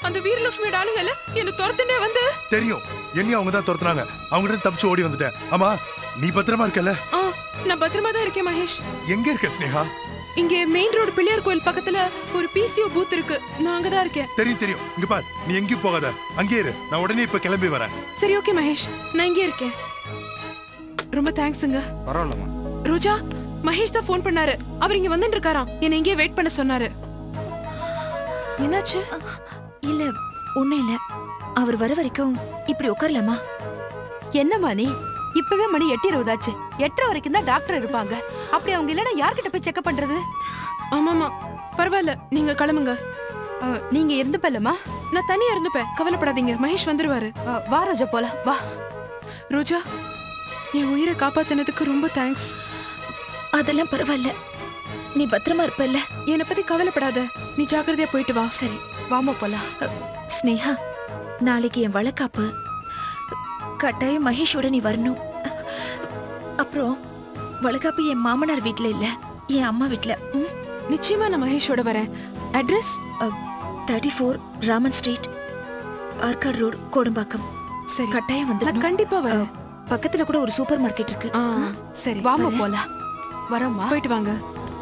அந்த வீரலட்சுமியோட ஆளுங்கல்ல என்ன துரத்துட்டே வந்து தெரியும் என்னையும் அவங்க தான் துரத்துனாங்க அவங்க கிட்ட தப்பிச்சு ஓடி வந்துட்டேன் ஆமா நீ பத்திரமா இருக்கல ஆ, நான் பத்திரமா தான் இருக்கேன் மகேஷ் எங்க இருக்க ஸ்னேகா இங்க மெயின் ரோடு பிள்ளையார் கோயில் பக்கத்துல ஒரு பிசிஓ பூத் இருக்கு நான் அங்கதான் இருக்கேன் தெரியும் தெரியும் இங்க பார் நீ எங்கேயும் போகாத அங்கே இரு நான் உடனே இப்ப கிளம்பி வரேன் சரி ஓகே மகேஷ் நான் இங்கே இருக்கேன் ரொம்ப தேங்க்ஸுங்க பரவாயில்லம்மா ரோஜா மகேஷ் தான் ஃபோன் பண்ணாரு அவர் இங்க வந்துட்டு இருக்காராம் என்னை இங்கே வெயிட் பண்ண சொன்னாரு என்னாச்சு இல்ல ஒண்ணும் இல்ல அவர் வர வரைக்கும் இப்படி உட்காரலாமா என்னம்மா நீ இப்பவே மணி எட்டு இருபதாச்சு எட்டரை வரைக்கும் தான் டாக்டர் இருப்பாங்க அப்படி அவங்க இல்லைன்னா யார்கிட்ட போய் செக்அப் பண்றது ஆமாமா பரவாயில்ல நீங்க கிளம்புங்க அஹ், நீங்க இருந்து பல்லமா நான் தனியா இருந்துப்பேன் கவலைப்படாதீங்க மகேஷ் வந்துருவாரு வா ரோஜா போலாம் வா ரோஜா என் உயிரை காப்பாத்தினதுக்கு ரொம்ப தேங்க்ஸ் அதெல்லாம் பரவாயில்ல நீ பத்திரமா இருப்பல்ல என்னை பத்தி கவலைப்படாத நீ ஜாக்கிரதையா போயிட்டு வா சரி வாமா போலாம் ஸ்னேகா நாளைக்கு என் வழக்காப்பு கட்டாயம் மகேஷோட நீ வரணும் அப்புறம் வளகாப்பு என் மாமனார் வீட்ல இல்ல என் அம்மா வீட்ல நிச்சயமா நான் மகேஷோட வரேன் address thirty four Raman street Arcot road Kodambakkam சரி கட்டாயம் நான் வந்து கண்டிப்பா வரேன் பக்கத்துல கூட ஒரு சூப்பர் மார்க்கெட் இருக்கு ஆ, சரி வாமா வரேன். போலாம் வரோம்மா போயிட்டு வாங்க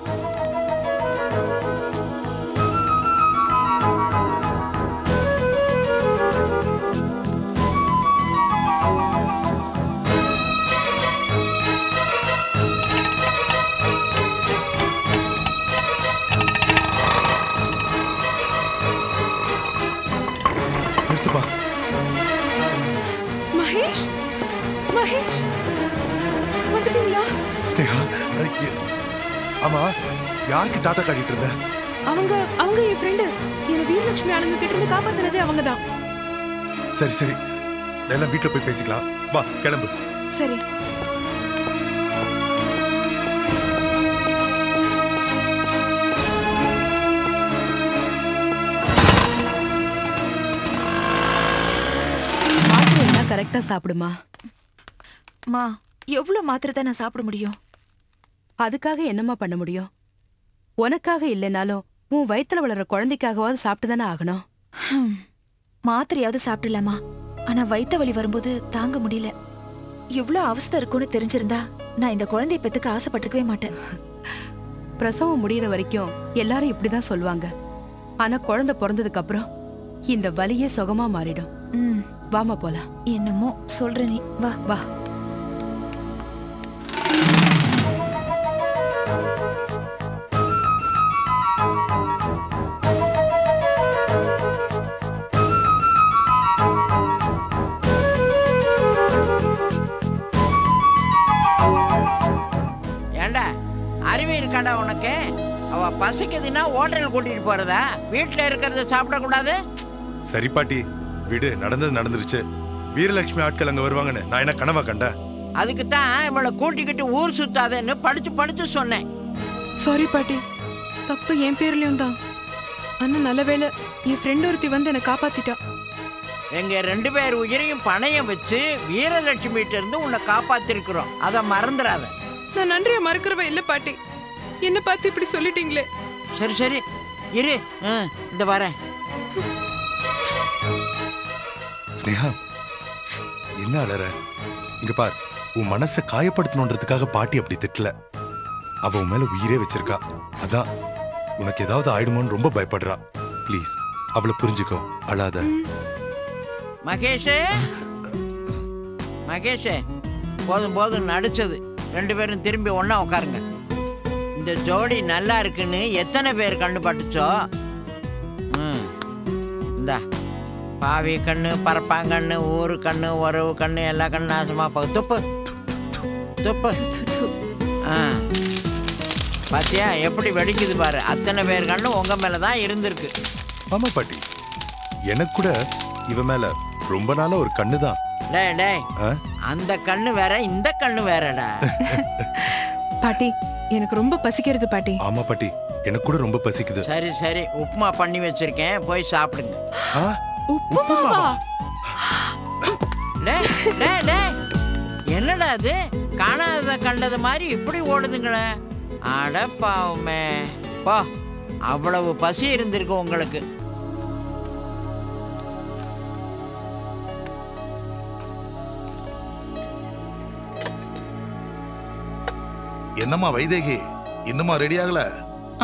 நிறுத்துப்பா மகேஷ் மகேஷ் வந்துட்டீங்களா ஸ்னேகா அஹ், எ- ஆமா யாருக்கு டாட்டா காட்டிட்டு இருந்த அவங்க அவங்க என் ஃப்ரெண்டு என்ன வீரலட்சுமி ஆளுங்க கிட்ட இருந்து காப்பாத்தினதே அவங்க தான் சரி சரி எல்லாம் வீட்டுல போய் பேசிக்கலாம் வா கிளம்பு சரி மாத்திரை எல்லாம் கரெக்டா சாப்பிடுமா மா எவ்வளவு மாத்திரை தான் நான் சாப்பிட முடியும் அதுக்காக என்னம்மா பண்ண முடியும் உனக்காக இல்லைனாலும் உன் வயித்துல வளர்ற குழந்தைக்காகவாவது சாப்பிட்டு தானே ஆகணும் ஹம். மாத்திரையாவது சாப்பிடலாமா ஆனா வயித்த வலி வரும்போது தாங்க முடியல எவ்வளவு அவஸ்தை இருக்கும்னு தெரிஞ்சிருந்தா நான் இந்த குழந்தைய பெத்துக்க ஆசைப்பட்டிருக்கவே மாட்டேன் பிரசவம் முடியற வரைக்கும் எல்லாரும் இப்படிதான் சொல்லுவாங்க ஆனா குழந்தை பிறந்ததுக்கு அப்புறம் இந்த வலியே சுகமா மாறிடும் ம், வாமா போலாம் என்னமோ சொல்ற நீ வா வா ஏண்டா அறிவு இருக்காடா உனக்கு அவ பசிக்குதுன்னா ஹோட்டல் கூட்டிட்டு போறதா வீட்டுல இருக்கிறத சாப்பிடக்கூடாது சரி பாட்டி விடு நடந்தது நடந்துருச்சு வீரலட்சுமி ஆட்கள் அங்க வருவாங்கன்னு நான் என்ன கனவா கண்டேன் அதுக்கு தான் இவளை கூட்டிக்கிட்டு ஊர் சுத்தாதேன்னு படிச்சு படிச்சு சொன்னேன் சாரி பாட்டி தப்பு என் பேர்லயும் தான் ஆனா நல்ல வேளை என் ஃப்ரெண்ட் ஒருத்தி வந்து என்னை காப்பாத்திட்டா எங்க ரெண்டு பேர் உயிரையும் பணையம் வச்சு வீரலட்சுமிகிட்ட இருந்து உன்னை காப்பாத்திருக்கிறோம் அதை மறந்துடாத நான் நன்றியை மறக்கிறவ இல்ல பாட்டி என்ன பார்த்து இப்படி சொல்லிட்டீங்களே சரி சரி இரு ம், இந்த வரேன் ஸ்னேகா என்ன அலற இங்க பார் உன் மனசை காயப்படுத்தணுன்றதுக்காக பாட்டி அப்படி திட்டல அவ உன் மேல உயிரே வச்சிருக்கா அதான் உனக்கு ஏதாவது ஆயிடுமோன்னு ரொம்ப பயப்படுறா ப்ளீஸ் அவளை புரிஞ்சுக்கோ அழாத மகேஷே மகேஷே போதும் போதும் நடிச்சது ரெண்டு பேரும் திரும்பி ஒண்ணா உட்காருங்க இந்த ஜோடி நல்லா இருக்குன்னு எத்தனை பேர் கண்ணு பட்டுச்சோ ம் இந்தா பாவி கண்ணு பரப்பாங்கண்ணு ஊரு கண்ணு உறவு கண்ணு எல்லா கண்ணு நாசமா போ துப்பு துப்பு ஆ பாத்தியா எப்படி வெடிக்குது பாரு அத்தனை பேர் கண்ணு உங்க மேல தான் இருந்திருக்கு ஆமா பாட்டி எனக்கு கூட இவ மேல ரொம்ப நாளா ஒரு கண்ணு தான் டேய் டேய் அந்த கண்ணு வேற இந்த கண்ணு வேறடா பாட்டி எனக்கு ரொம்ப பசிக்கிறது பாட்டி ஆமா பாட்டி எனக்கு கூட ரொம்ப பசிக்குது சரி சரி உப்புமா பண்ணி வச்சிருக்கேன் போய் சாப்பிடுங்க ஆ, உப்புமாவா டேய், டேய், டேய். என்னடா அது காணாத கண்டது மாதிரி இப்படி ஓடுதுங்களே அட பாவமே போ அவ்வளவு பசி இருந்திருக்கு உங்களுக்கு என்னம்மா வைதேகி இன்னுமா ரெடி ஆகல ஆ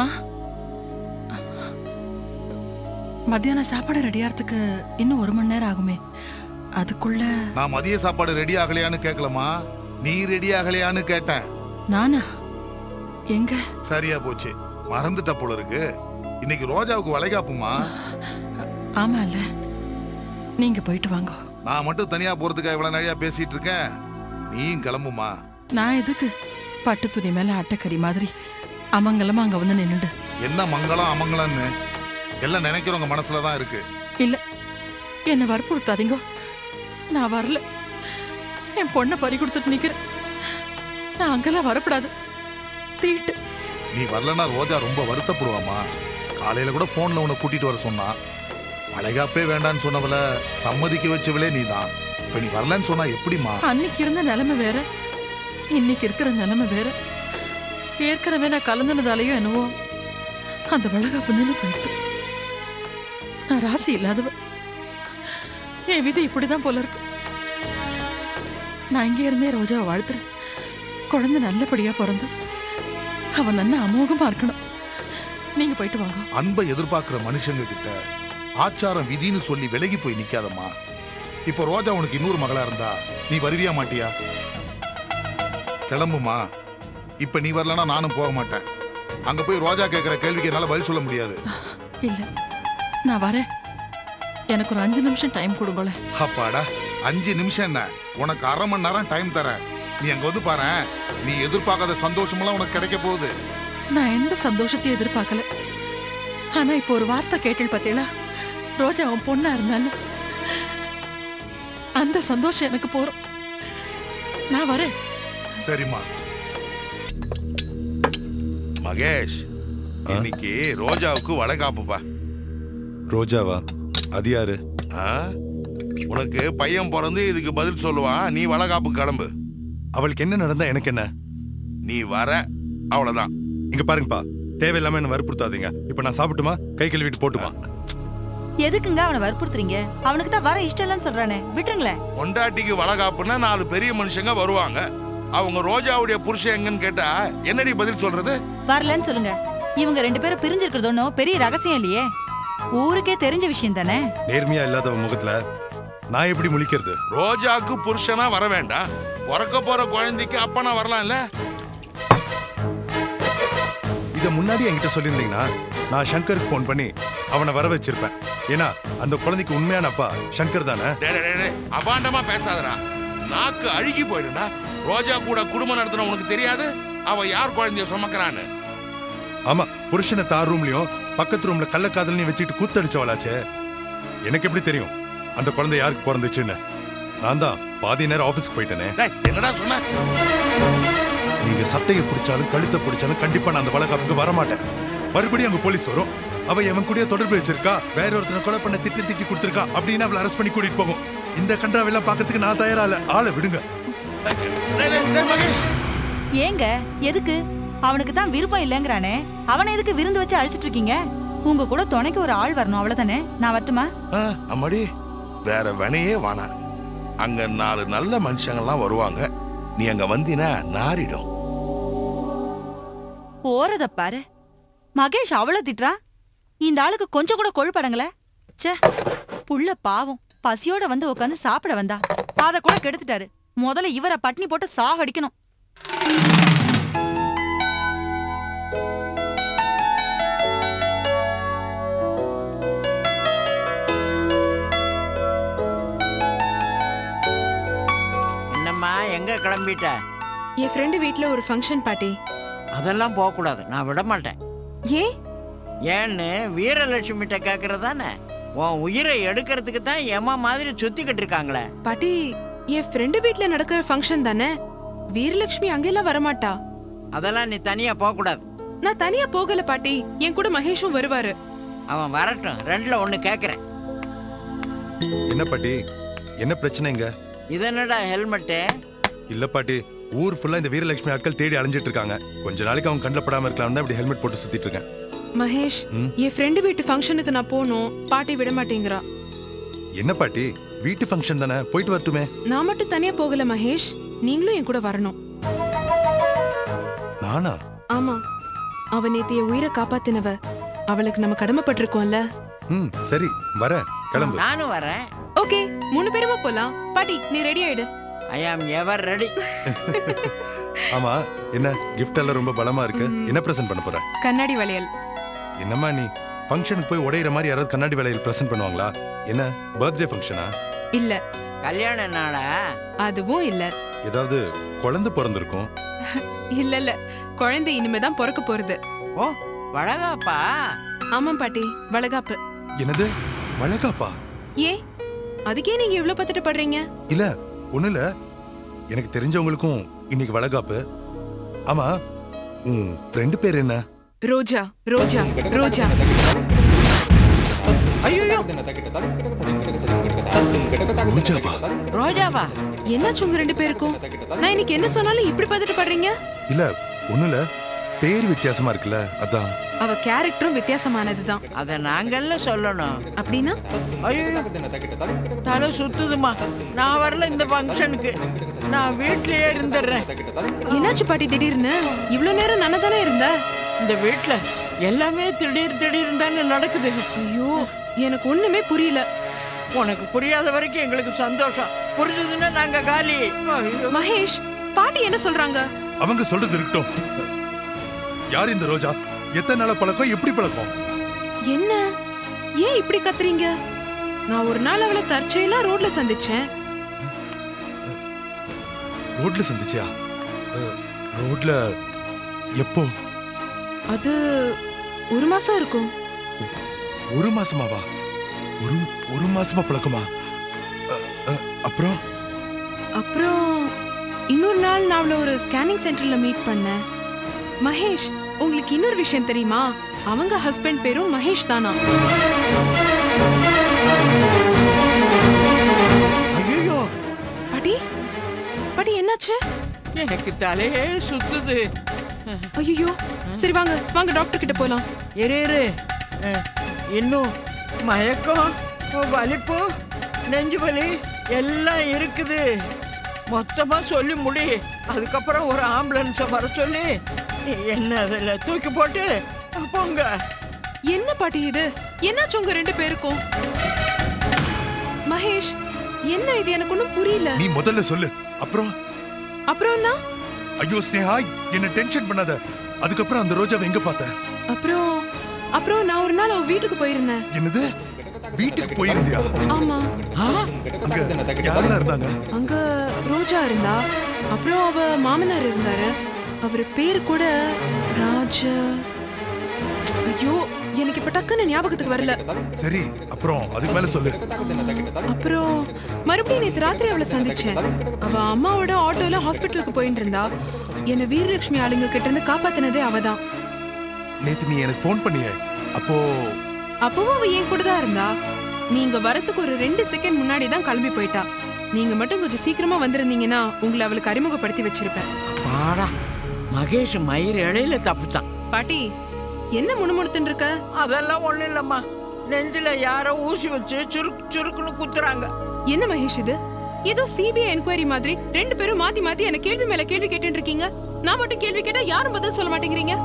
மத்தியானம் சாப்பாடு ரெடி ஆகிறதுக்கு இன்னும் ஒரு மணி நேரம் ஆகுமே அதுக்குள்ள நான் மதிய சாப்பாடு ரெடி ஆகலையான்னு கேட்கலமா நீ ரெடி ஆகலையான்னு கேட்டேன் நானா எங்க சரியா போச்சு மறந்துட்ட போல இருக்கு இன்னைக்கு ரோஜாவுக்கு வளைகாப்புமா ஆமா இல்ல நீங்க போயிட்டு வாங்க நான் மட்டும் தனியா போறதுக்கு இவ்வளவு நிறையா பேசிட்டு இருக்கேன் நீயும் கிளம்புமா நான் எதுக்கு பட்டு துணி மேல அட்டைக்கறி மாதிரி அமங்கலமா அங்க வந்து நின்னுடு என்ன மங்களம் அமங்கலம்னு எல்லாம் நினைக்கிறவங்க மனசுல தான் இருக்கு இல்ல என்னை வற்புறுத்தாதீங்க நான் வரல என் பொண்ணை பறி கொடுத்துட்டு நிக்கிறேன் நான் அங்கெல்லாம் வரக்கூடாது தீட்டு நீ வரலன்னா ரோஜா ரொம்ப வருத்தப்படுவாமா காலையில கூட போன்ல உன்னை கூட்டிட்டு வர சொன்னா வளைகாப்பே வேண்டான்னு சொன்னவள சம்மதிக்க வச்சவளே நீதான் இப்ப நீ வரலன்னு சொன்னா எப்படிமா அன்னைக்கு இருந்த நிலைமை வேற இன்னைக்கு இருக்கிற நிலைமை வேற ஏற்கனவே நான் கலந்துனதாலேயோ என்னவோ அந்த வளகாப்பு நின்று போயிடுது நான் ராசி இல்லாதவ என் விதி இப்படிதான் போல இருக்கு நான் இங்கே இருந்தே ரோஜாவை வாழ்த்துறேன் குழந்தை நல்லபடியா பிறந்து அவன் நன்ன அமோகமா இருக்கணும் நீங்க போயிட்டு வாங்க அன்பை எதிர்பார்க்கிற மனுஷங்க கிட்ட ஆச்சாரம் விதின்னு சொல்லி விலகி போய் நிக்காதம்மா இப்போ ரோஜா உனக்கு இன்னொரு மகளா இருந்தா நீ வருவியா மாட்டியா கிளம்புமா இப்ப நீ வரலன்னா நானும் போக மாட்டேன் அங்க போய் ரோஜா கேட்கிற கேள்விக்கு என்னால பதில் சொல்ல முடியாது இல்ல நான் வரேன் எனக்கு ஒரு அஞ்சு நிமிஷம் டைம் கொடுங்களேன் அப்பாடா அஞ்சு நிமிஷம் என்ன உனக்கு அரை மணி நேரம் டைம் தரேன் நீ அங்க வந்து பாரு நீ எதிர்பார்க்காத சந்தோஷமெல்லாம் உனக்கு கிடைக்க போகுது நான் எந்த சந்தோஷத்தையும் எதிர்பார்க்கல ஆனா இப்போ ஒரு வார்த்தை கேட்டல் பார்த்தீங்களா ரோஜா அவன் பொண்ணா இருந்தான்னு அந்த சந்தோஷம் எனக்கு போறோம் நான் வரேன் சரிம்மா மகேஷ் இன்னைக்கு ரோஜாவுக்கு வளைகாப்புப்பா ரோஜாவா அது யாரு ஆ? உனக்கு பையன் பிறந்து இதுக்கு பதில் சொல்லுவான் நீ வளகாப்பு கிளம்பு அவளுக்கு என்ன நடந்தா எனக்கு என்ன நீ வர அவ்வளவுதான் இங்க பாருங்கப்பா தேவையில்லாம என்ன வற்புறுத்தாதீங்க இப்ப நான் சாப்பிட்டுமா கை கழுவிட்டு போட்டுமா எதுக்குங்க அவனை வற்புறுத்துறீங்க அவனுக்கு தான் வர இஷ்டம் இல்லைன்னு சொல்றானே விட்டுருங்களேன் பொண்டாட்டிக்கு வளகாப்புன்னா நாலு பெரிய மனுஷங்க வருவாங்க அவங்க ரோஜாவுடைய புருஷன் எங்கன்னு கேட்டா என்னடி பதில் சொல்றது வரலன்னு சொல்லுங்க இவங்க ரெண்டு பேரும் பிரிஞ்சிருக்கிறது ஒன்றும் பெரிய ரகசியம் இல்லையே ஊருக்கே தெரிஞ்ச விஷயம் தானே நேர்மையா இல்லாதவ முகத்துல நான் எப்படி முழிக்கிறது ரோஜாக்கு புருஷனா வர வேண்டாம் பிறக்க போற குழந்தைக்கு அப்பனா வரலாம்ல இத முன்னாடி என்கிட்ட சொல்லியிருந்தீங்கன்னா நான் சங்கருக்கு ஃபோன் பண்ணி அவனை வர வச்சிருப்பேன் ஏன்னா அந்த குழந்தைக்கு உண்மையான அப்பா சங்கர் தானே டேய், டேய், டேய், டேய், அபாண்டமா பேசாதடா நாக்கு அழுகி போயிடும்டா ரோஜா கூட குடும்பம் நடத்தின உனக்கு தெரியாது அவ யார் குழந்தைய சுமக்கிறான்னு ஆமா புருஷனை தார் ரூம்லயும் பக்கத்து ரூம்ல கள்ளக்காதல்னு வச்சுட்டு கூத்தடிச்சவளாச்சே எனக்கு எப்படி தெரியும் அந்த குழந்தை யாருக்கு பிறந்துச்சுன்னு நான் தான் பாதி நேரம் ஆபீஸ்க்கு போயிட்டேனே டேய், என்னடா சொன்ன நீங்க சட்டையை பிடிச்சாலும் கழுத்தை பிடிச்சாலும் கண்டிப்பா நான் அந்த வழக்காப்புக்கு வர மாட்டேன் மறுபடியும் அங்க போலீஸ் வரும் அவ எவன் கூடயே தொடர்பு வச்சிருக்கா வேற ஒருத்தனை கொலை பண்ண திட்டி திட்டி கொடுத்திருக்கா அப்படின்னு அவளை அரெஸ்ட் பண்ணி கூட்டிட்டு போகும் இந்த கன்றாவெல்லாம் பாக்கிறதுக்கு நான் தயாரா இல்ல ஆளை விடுங்க டேய், டேய், டேய், மகேஷ் ஏங்க எதுக்கு அவனுக்கு தான் விருப்பம் இல்லைங்கிறானே அவனை எதுக்கு விருந்து வச்சு அழிச்சிட்டு இருக்கீங்க உங்க கூட துணைக்கு ஒரு ஆள் வரணும் அவ்வளவுதானே நான் வரட்டுமா ஆ, அம்மாடி வேற வினையே வானா அங்க நாலு நல்ல மனுஷங்கள்லாம் வருவாங்க நீ அங்க வந்தினா நாரிடும் போறத பாரு மகேஷ் அவ்வளவு திட்டுறா இந்த ஆளுக்கு கொஞ்சம் கூட கொழுப்படங்கள ச்சே புள்ள பாவம் பசியோட வந்து உட்காந்து சாப்பிட வந்தா அத கூட கெடுத்துட்டாரு முதல்ல இவரை பட்னி போட்டு சாகடிக்கணும் என்னம்மா எங்க கிளம்பிட்ட என் ஃப்ரெண்டு வீட்ல ஒரு ஃபங்க்ஷன் பாட்டி அதெல்லாம் போகக்கூடாது நான் விட மாட்டேன் ஏன் ஏன்னு வீரலட்சுமிட்ட கேக்குறதானே உன் உயிரை எடுக்கிறதுக்கு தான் எம்மா மாதிரி சுத்திக்கிட்டு இருக்காங்களே பாட்டி என் ஃப்ரெண்டு வீட்ல நடக்கிற ஃபங்க்ஷன் தானே வீரலட்சுமி அங்கெல்லாம் வரமாட்டா அதெல்லாம் நீ தனியா போகக்கூடாது நான் தனியா போகல பாட்டி என் கூட மகேஷும் வருவாரு அவன் வரட்டும் ரெண்டுல ஒண்ணு கேக்குறேன் என்ன பாட்டி என்ன பிரச்சனைங்க இது என்னடா ஹெல்மெட்டு இல்ல பாட்டி ஊர் ஃபுல்லா இந்த வீரலட்சுமி ஆட்கள் தேடி அலைஞ்சிட்டு இருக்காங்க கொஞ்ச நாளைக்கு அவங்க கண்ணில் படாம இருக்கலாம் தான் இப்படி ஹெல்மெட் போட்டு சுத்திட்டு இருக்கேன் மகேஷ் ம்? என் ஃப்ரெண்டு வீட்டு ஃபங்க்ஷனுக்கு நான் போகணும் பாட்டி விட மாட்டேங்கிறா என்ன பாட்டி வீட்டு ஃபங்க்ஷன் தானே போயிட்டு வரட்டுமே நான் மட்டும் தனியா போகல மகேஷ் நீங்களும் என் கூட வரணும் நானா ஆமா அவ நேத்து என் உயிரை காப்பாத்தினவ அவளுக்கு நம்ம கடமைப்பட்டிருக்கோம்ல ம் சரி வரேன் கிளம்பு நானும் வரேன் ஓகே மூணு பேருமா போலாம் பாட்டி நீ ரெடி ஆயிடு ஐ ஆம் எவர் ரெடி ஆமா என்ன gift எல்லாம் ரொம்ப பலமா இருக்கு ம். என்ன பிரசன்ட் பண்ண போற கண்ணாடி வளையல் என்னம்மா நீ ஃபங்க்ஷனுக்கு போய் உடையிற மாதிரி யாராவது கண்ணாடி வேலையில் பிரசன்ட் பண்ணுவாங்களா என்ன பர்த்டே ஃபங்க்ஷனா இல்ல கல்யாண நாளா அதுவும் இல்ல ஏதாவது குழந்தை பிறந்திருக்கும் இல்ல இல்ல குழந்தை இனிமேதான் பிறக்க போறது ஓ வளகாப்பா ஆமாம் பாட்டி வளகாப்பு என்னது வளகாப்பா ஏன் அதுக்கே நீங்க இவ்ளோ பத்துட்டு படுறீங்க இல்ல ஒண்ணு இல்ல எனக்கு தெரிஞ்சவங்களுக்கும் இன்னைக்கு வளகாப்பு ஆமா உன் ஃப்ரெண்டு பேர் என்ன ரோஜா ரோஜா ரோஜா ஐயோ ரோஜாவா ரோஜாவா என்னாச்சு உங்க ரெண்டு பேருக்கும் நான் இன்னைக்கு என்ன சொன்னாலும் இப்படி பார்த்துட்டு படுறீங்க இல்ல ஒண்ணு இல்ல பேர் வித்தியாசமா இருக்குல்ல அதான் அவ கேரக்டரும் வித்தியாசமானதுதான் அத நாங்கள்ல சொல்லணும் அப்படின்னா ஐயோ தலை சுத்துதுமா நான் வரல இந்த ஃபங்க்ஷனுக்கு நான் வீட்லயே இருந்துடுறேன் என்னாச்சு பாட்டி திடீர்னு இவ்ளோ நேரம் நானே தானே இருந்த இந்த வீட்ல எல்லாமே திடீர் திடீர்னு தானே நடக்குது ஐயோ எனக்கு ஒண்ணுமே புரியல உனக்கு புரியாத வரைக்கும் எங்களுக்கு சந்தோஷம் புரிஞ்சதுன்னா நாங்க காலி ஐயோ. மகேஷ் பாட்டி என்ன சொல்றாங்க அவங்க சொல்றது இருக்கட்டும் யார் இந்த ரோஜா எத்தனை நாள பழக்கம் எப்படி பழக்கம் என்ன ஏன் இப்படி கத்துறீங்க நான் ஒரு நாள் அவளை தற்செயலா ரோட்ல சந்திச்சேன் ரோட்ல சந்திச்சியா அஹ், ரோட்ல எப்போ அது ஒரு மாசம் இருக்கும் ஒரு மாசமாவா ஒரு ஒரு மாசமா பழக்கமா அஹ், அஹ், அப்புறம் அப்புறம் இன்னொரு நாள் நான் அவளை ஒரு ஸ்கேனிங் சென்டர்ல மீட் பண்ணேன் மகேஷ் உங்களுக்கு இன்னொரு விஷயம் தெரியுமா அவங்க ஹஸ்பண்ட் பேரும் மகேஷ் தானா ஐயோ பாட்டி பாட்டி என்னாச்சு எனக்கு தலையே சுத்துது ஐயோ சரி வாங்க வாங்க டாக்டர் கிட்ட போலாம் இரு இரு அஹ், இன்னும் மயக்கம் வலிப்பு நெஞ்சு வலி எல்லாம் இருக்குது மொத்தமா சொல்லி முடி அதுக்கப்புறம் ஒரு ஆம்புலன்ஸை வர சொல்லி என்ன அதில் தூக்கி போட்டு போங்க என்ன பாட்டி இது என்னாச்சு உங்க ரெண்டு பேருக்கும் மகேஷ் என்ன இது எனக்கு ஒண்ணும் புரியல நீ முதல்ல சொல்லு அப்புறம் அப்புறம் என்ன ஐயோ ஸ்னேஹா என்ன டென்ஷன் பண்ணாத அதுக்கப்புறம் அந்த ரோஜாவை எங்க பார்த்த அப்புறம் அப்புறம் நான் ஒரு நாள் அவ வீட்டுக்கு போயிருந்தேன் என்னது வீட்டுக்கு போயிருந்தியா ஆமா அங்க யாரெல்லாம் இருந்தாங்க அங்க ரோஜா இருந்தா அப்புறம் அவ மாமனார் இருந்தாரு அவர் பேர் கூட ராஜ ஐயோ எனக்கு இப்ப டக்குன்னு ஞாபகத்துக்கு வரல சரி அப்புறம் அதுக்கு மேல சொல்லு அப்புறம் மறுபடியும் நேத்து ராத்திரி அவளை சந்திச்சேன் அவ அம்மாவோட ஆட்டோல ஹாஸ்பிட்டலுக்கு போயிட்டு இருந்தா என்ன வீரலட்சுமி ஆளுங்க கிட்ட இருந்து காப்பாத்தினதே அவதான் நேத்து நீ எனக்கு ஃபோன் பண்ணியே அப்போ அப்பவும் அவ என் கூட தான் இருந்தா நீங்க வரத்துக்கு ஒரு ரெண்டு செகண்ட் முன்னாடி தான் கிளம்பி போயிட்டா நீங்க மட்டும் கொஞ்சம் சீக்கிரமா வந்திருந்தீங்கன்னா உங்களை அவளுக்கு அறிமுகப்படுத்தி வச்சிருப்பேன் பாடா மகேஷ் மயிர் இலையில தப்புச்சான் பாட்டி என்ன முணுமுணுத்துன்னு இருக்க அதெல்லாம் ஒண்ணும் இல்லம்மா நெஞ்சில யாரோ ஊசி வச்சு சுருக்கு சுருக்குன்னு குத்துறாங்க என்ன மகேஷ் இது ஏதோ சிபிஐ என்கொயரி மாதிரி ரெண்டு பேரும் மாத்தி மாத்தி என்ன கேள்வி மேல கேள்வி கேட்டுட்டு இருக்கீங்க நான் மட்டும் கேள்வி கேட்டா யாரும் பதில் சொல்ல மாட்டேங்கிறீங்க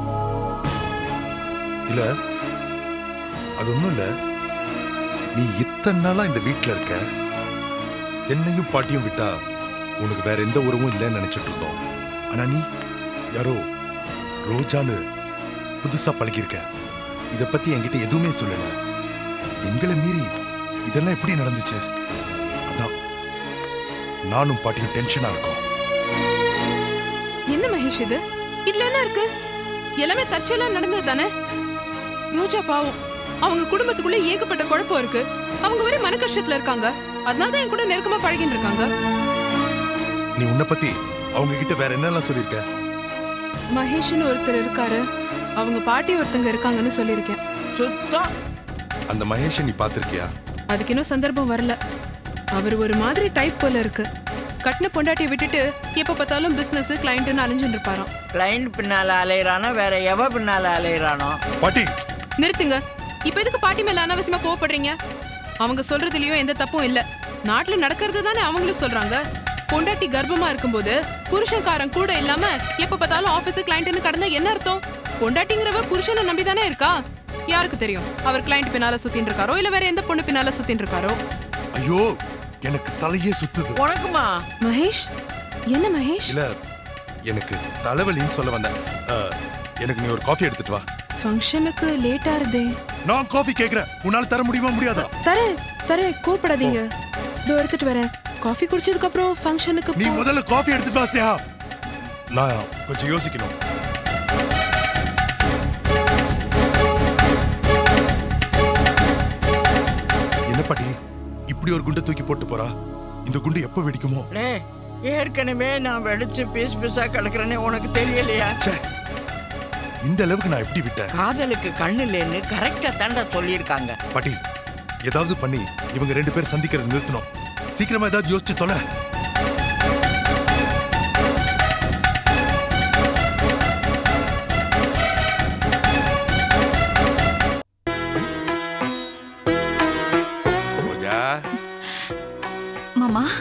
இல்ல அது ஒண்ணும் இல்ல நீ இத்தனை நாளா இந்த வீட்ல இருக்க என்னையும் பாட்டியும் விட்டா உனக்கு வேற எந்த உறவும் இல்லைன்னு நினைச்சிட்டு இருந்தோம் ஆனா நீ யாரோ ரோஜான்னு புதுசா பழகியிருக்க இத பத்தி என்கிட்ட எதுவுமே சொல்லல எங்களை மீறி இதெல்லாம் எப்படி நடந்துச்சு அதான் நானும் பாட்டியும் டென்ஷனா இருக்கோம் என்ன மகேஷ் இது இதுல என்ன இருக்கு எல்லாமே தற்செயலா நடந்தது தானே ரோஜா பாவம் அவங்க குடும்பத்துக்குள்ள ஏகப்பட்ட குழப்பம் இருக்கு அவங்க ஒரே மன கஷ்டத்துல இருக்காங்க அதனால தான் என் கூட நெருக்கமா பழகிட்டு இருக்காங்க நீ உன்னை பத்தி அவங்க கிட்ட வேற என்னெல்லாம் சொல்லியிருக்க மகேஷ்னு ஒருத்தர் இருக்காரு அவங்க பாட்டி ஒருத்தங்க இருக்காங்கன்னு சொல்லியிருக்கேன் சுத்தம் அந்த மகேஷை நீ பாத்திருக்கியா அதுக்கு இன்னும் சந்தர்ப்பம் வரல அவர் ஒரு மாதிரி டைப் போல இருக்கு கட்டின பொண்டாட்டியை விட்டுட்டு எப்ப பார்த்தாலும் பிசினஸ் கிளைண்ட்னு அலைஞ்சுட்டு இருப்பாராம் கிளைண்ட் பின்னால அலையிறானோ வேற எவ பின்னால அலையிறானோ பாட்டி நிறுத்துங்க இப்ப எதுக்கு பாட்டி மேல அனாவசியமா கோவப்படுறீங்க அவங்க சொல்றதுலயும் எந்த தப்பும் இல்ல நாட்டுல நடக்கிறது தானே அவங்களும் சொல்றாங்க பொண்டாட்டி கர்ப்பமா இருக்கும்போது புருஷன்காரன் கூட இல்லாம எப்ப பார்த்தாலும் ஆபீஸ் கிளைண்ட்னு கடந்தா என்ன அர்த்தம் பொண்டாட்டிங்கிறவ புருஷனை நம்பி தானே இருக்கா யாருக்கு தெரியும் அவர் கிளைண்ட் பின்னால சுத்தின்னு இருக்காரோ இல்ல வேற எந்த பொண்ணு பின்னால சுத்தின்னு இருக்காரோ ஐயோ எனக்கு தலையே சுத்துது உனக்குமா மகேஷ் என்ன மகேஷ் இல்ல எனக்கு தலைவலின்னு சொல்ல வந்தேன் அஹ், எனக்கு நீ ஒரு காஃபி எடுத்துட்டு வா ஃபங்க்ஷனுக்கு லேட்டா இருதே நான் காஃபி கேக்குறேன் உன்னால தர முடியுமா முடியாதா தரேன் தரேன் கூப்பிடாதீங்க இதோ எடுத்துட்டு வரேன் காஃபி குடிச்சதுக்கு அப்புறம் ஃபங்க்ஷனுக்கு நீ போ- முதல்ல காஃபி எடுத்துட்டு வா ஸ்னேகா நான் கொஞ்சம் யோசிக்கணும் என்ன பாட்டி இப்படி ஒரு குண்டை தூக்கி போட்டு போறா இந்த குண்டு எப்ப வெடிக்குமோ டேய் ஏற்கனவே நான் வெடிச்சு பீஸ் பீஸா கிடக்குறேனே உனக்கு தெரியலையா ச்சே இந்த அளவுக்கு நான் எப்படி விட்டேன் காதலுக்கு கண்ணு இல்லைன்னு கரெக்டா தாண்டா சொல்லியிருக்காங்க பாட்டி ஏதாவது பண்ணி இவங்க ரெண்டு பேரும் சந்திக்கிறது நிறுத்தணும் சீக்கிரமா ஏதாவது யோசிச்சு தொலை ரோஜா மாமா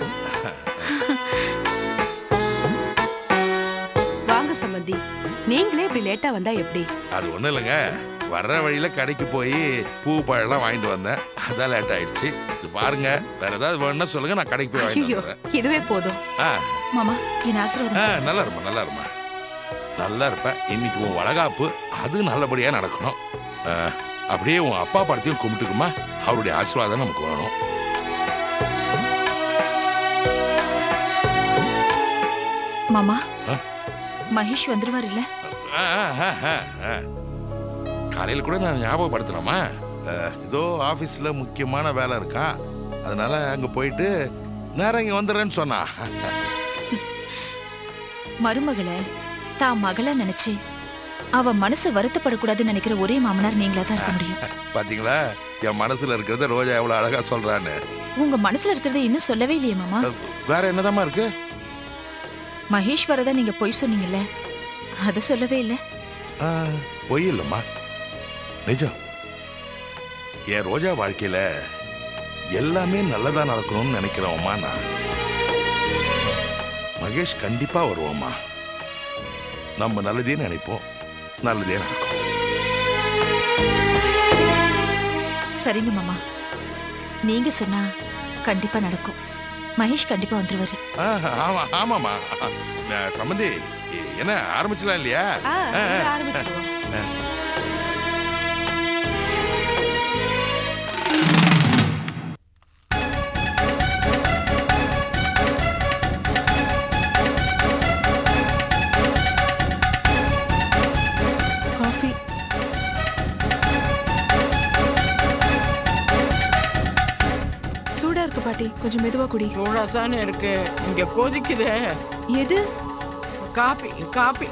வாங்க சம்பந்தி நீங்களே இப்படி லேட்டா வந்தா எப்படி அது ஒண்ணும் இல்லைங்க வர்ற வழியில கடைக்கு போய் பூ பழம்லாம் வாங்கிட்டு வந்தேன் அதான் லேட் ஆயிடுச்சு இது பாருங்க வேற ஏதாவது வேணும்னா சொல்லுங்க நான் கடைக்கு போய் வாங்கிட்டு ஐயோ வந்துடுறேன் இதுவே போதும் ஆ, மாமா என் ஆசீர்வாதம் ஆ, நல்லா இருமா நல்லா இருமா நல்லா இருப்பேன் இன்னைக்கு உன் வளகாப்பு அது நல்லபடியா நடக்கணும் ஆ, அப்படியே உன் அப்பா படத்தையும் கும்பிட்டுக்குமா அவருடைய ஆசீர்வாதம் நமக்கு வேணும் மாமா ஆ? மகேஷ் வந்துருவார் இல்ல ஆ, ஆ, ஆ, ஆ, ஆ. காலையில கூட நான் ஞாபகப்படுத்தினோமா ஏதோ ஆபீஸ்ல முக்கியமான வேலை இருக்கா அதனால அங்க போயிட்டு நேரம் இங்க வந்துடுறேன்னு சொன்னா மருமகளை தான் மகள நினைச்சு அவ மனசு வருத்தப்படக்கூடாதுன்னு நினைக்கிற ஒரே மாமனார் நீங்களா தான் இருக்க முடியும் பாத்தீங்களா என் மனசுல இருக்கிறத ரோஜா எவ்வளவு அழகா சொல்றான்னு உங்க மனசுல இருக்கிறத இன்னும் சொல்லவே இல்லையே மாமா வேற என்னதாம்மா இருக்கு மகேஷ் வரதா நீங்க பொய் சொன்னீங்கல்ல அத சொல்லவே இல்ல ஆ, பொய் இல்லம்மா நிஜம் என் ரோஜா வாழ்க்கையில எல்லாமே நல்லதா நடக்கணும்னு நினைக்கிறவம்மா நான் மகேஷ் கண்டிப்பா வருவோம்மா நம்ம நல்லதே நினைப்போம் நல்லதே நடக்கும் சரிங்க மாமா நீங்க சொன்னா கண்டிப்பா நடக்கும் மகேஷ் கண்டிப்பா வந்துருவாரு ஆ, ஆமா ஆமாம்மா நான் சம்மந்தி எ- என்ன ஆரம்பிச்சலாம் இல்லையா ஆ, ஆ, இதை ஆ. ஆரம்பிச்சிடுவோம் காஃபி சூடா இருக்கு பாட்டி கொஞ்சம் மெதுவா குடி சூடா தானே இருக்கு இங்க கொதிக்குதே எது காப்பி காப்பி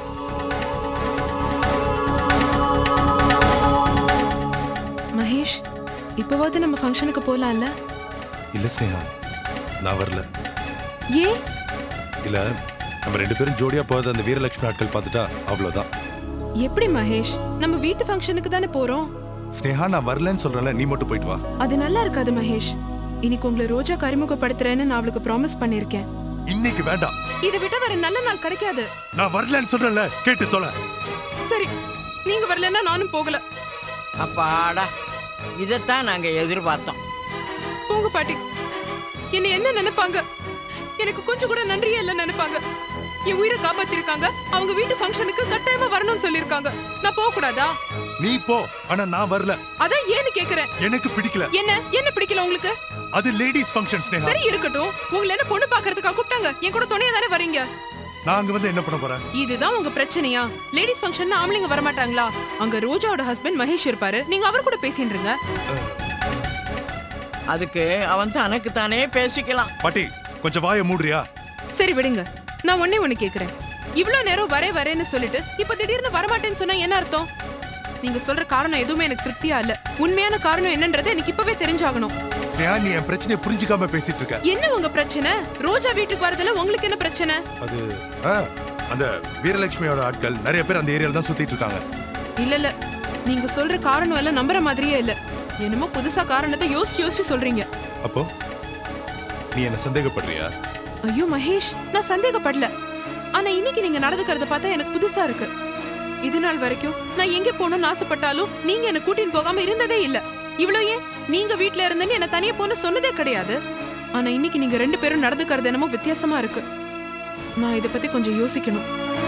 மகேஷ் இப்பவாவது நம்ம ஃபங்க்ஷனுக்கு போலாம்ல இல்ல ஸ்னேகா நான் வரல ஏன் இல்ல நம்ம ரெண்டு பேரும் ஜோடியா போகாத அந்த வீரலட்சுமி ஆட்கள் பார்த்துட்டா அவ்வளவுதான் எப்படி மகேஷ் நம்ம வீட்டு ஃபங்க்ஷனுக்கு தானே போறோம் ஸ்னேகா நான் வரலன்னு சொல்றேன்ல நீ மட்டும் போயிட்டு வா அது நல்லா இருக்காது மகேஷ் இன்னைக்கு உங்களை ரோஜா அறிமுகப்படுத்துறேன்னு நான் அவளுக்கு ப்ராமிஸ் பண்ணிருக்கேன் இன்னைக்கு வேண்டாம் இதை விட வேற நல்ல நாள் கிடைக்காது நான் வரலன்னு சொல்றேன்ல கேட்டு தொலை சரி நீங்க வரலன்னா நானும் போகல அப்பாடா இதைத்தான் நாங்க எதிர்பார்த்தோம் போங்க பாட்டி என்ன என்ன நினைப்பாங்க எனக்கு கொஞ்சம் கூட நன்றியே இல்ல நினைப்பாங்க என் உயிரை காப்பாத்திருக்காங்க அவங்க வீட்டு ஃபங்க்ஷனுக்கு கட்டாயமா வரணும்னு சொல்லிருக்காங்க நான் போக கூடாதா நீ போ ஆனா நான் வரல அதான் ஏன்னு கேக்குறேன் எனக்கு பிடிக்கல என்ன என்ன பிடிக்கல உங்களுக்கு அது லேடிஸ் ஃபங்க்ஷன் ஸ்னேகா சரி இருக்கட்டும் உங்களை என்ன பொண்ணு பாக்குறதுக்கா கூப்பிட்டாங்க என் கூட துணையா தானே வரீங்க நான் அங்க வந்து என்ன பண்ண போறேன் இதுதான் உங்க பிரச்சனையா லேடிஸ் ஃபங்க்ஷன் ஆம்பளைங்க வர மாட்டாங்களா அங்க ரோஜாவோட ஹஸ்பண்ட் மகேஷ் இருப்பாரு நீங்க அவர் கூட பேசிட்டு அதுக்கு அவன் தனக்கு தானே பேசிக்கலாம் பாட்டி கொஞ்சம் வாயை மூடுறியா சரி விடுங்க நான் ஒண்ணே ஒண்ணு கேக்குறேன் இவ்ளோ நேரம் வரே வரேன்னு சொல்லிட்டு இப்ப திடீர்னு வரமாட்டேன்னு சொன்னா என்ன அர்த்தம் நீங்க சொல்ற காரணம் எதுவுமே எனக்கு திருப்தியா இல்ல உண்மையான காரணம் என்னன்றது எனக்கு இப்பவே தெரிஞ்சாகணும் ஸ்னேகா நீ என் பிரச்சனையை புரிஞ்சுக்காம பேசிட்டு இருக்க என்ன உங்க பிரச்சனை ரோஜா வீட்டுக்கு வரதுல உங்களுக்கு என்ன பிரச்சனை அது ஆ, அந்த வீரலட்சுமியோட ஆட்கள் நிறைய பேர் அந்த ஏரியால தான் சுத்திட்டு இருக்காங்க இல்ல இல்ல நீங்க சொல்ற காரணம் எல்லாம் நம்புற மாதிரியே இல்ல என்னமோ புதுசா காரணத்தை யோசிச்சு யோசிச்சு சொல்றீங்க அப்போ நீ என்ன சந்தேகப்படுறியா ஐயோ மகேஷ் நான் சந்தேகப்படல ஆனா இன்னைக்கு நீங்க நடந்துக்கிறத பார்த்தா எனக்கு புதுசா இருக்கு இது நாள் வரைக்கும் நான் எங்க போகணும்னு ஆசைப்பட்டாலும் நீங்க என்ன கூட்டின்னு போகாம இருந்ததே இல்ல இவ்வளோ ஏன் நீங்க வீட்ல இருந்தேன்னு என்ன தனியா போன சொன்னதே கிடையாது ஆனா இன்னைக்கு நீங்க ரெண்டு பேரும் நடந்துக்கிறது என்னமோ வித்தியாசமா இருக்கு நான் இத பத்தி கொஞ்சம் யோசிக்கணும்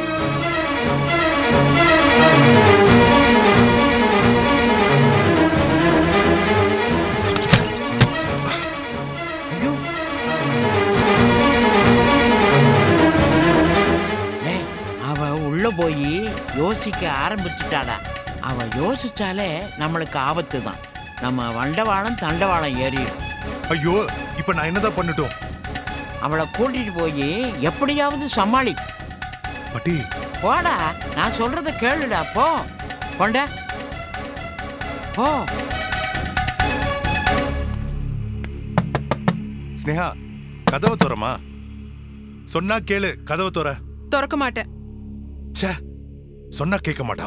ஏய், அவ உள்ள போய் யோசிக்க ஆரம்பிச்சுட்டாடா அவ யோசிச்சாலே நம்மளுக்கு ஆபத்து தான் நம்ம வண்டவாளம் தண்டவாளம் ஏறிடும் ஐயோ இப்ப நான் என்னதான் பண்ணட்டும் அவளை கூட்டிட்டு போய் எப்படியாவது சமாளி பாட்டி போடா நான் சொல்றத கேளுடா போ கொண்ட போ ஸ்னேகா கதவை தோறமா சொன்னா கேளு கதவை தோற திறக்க மாட்டேன் ச்சே சொன்னா கேட்க மாட்டா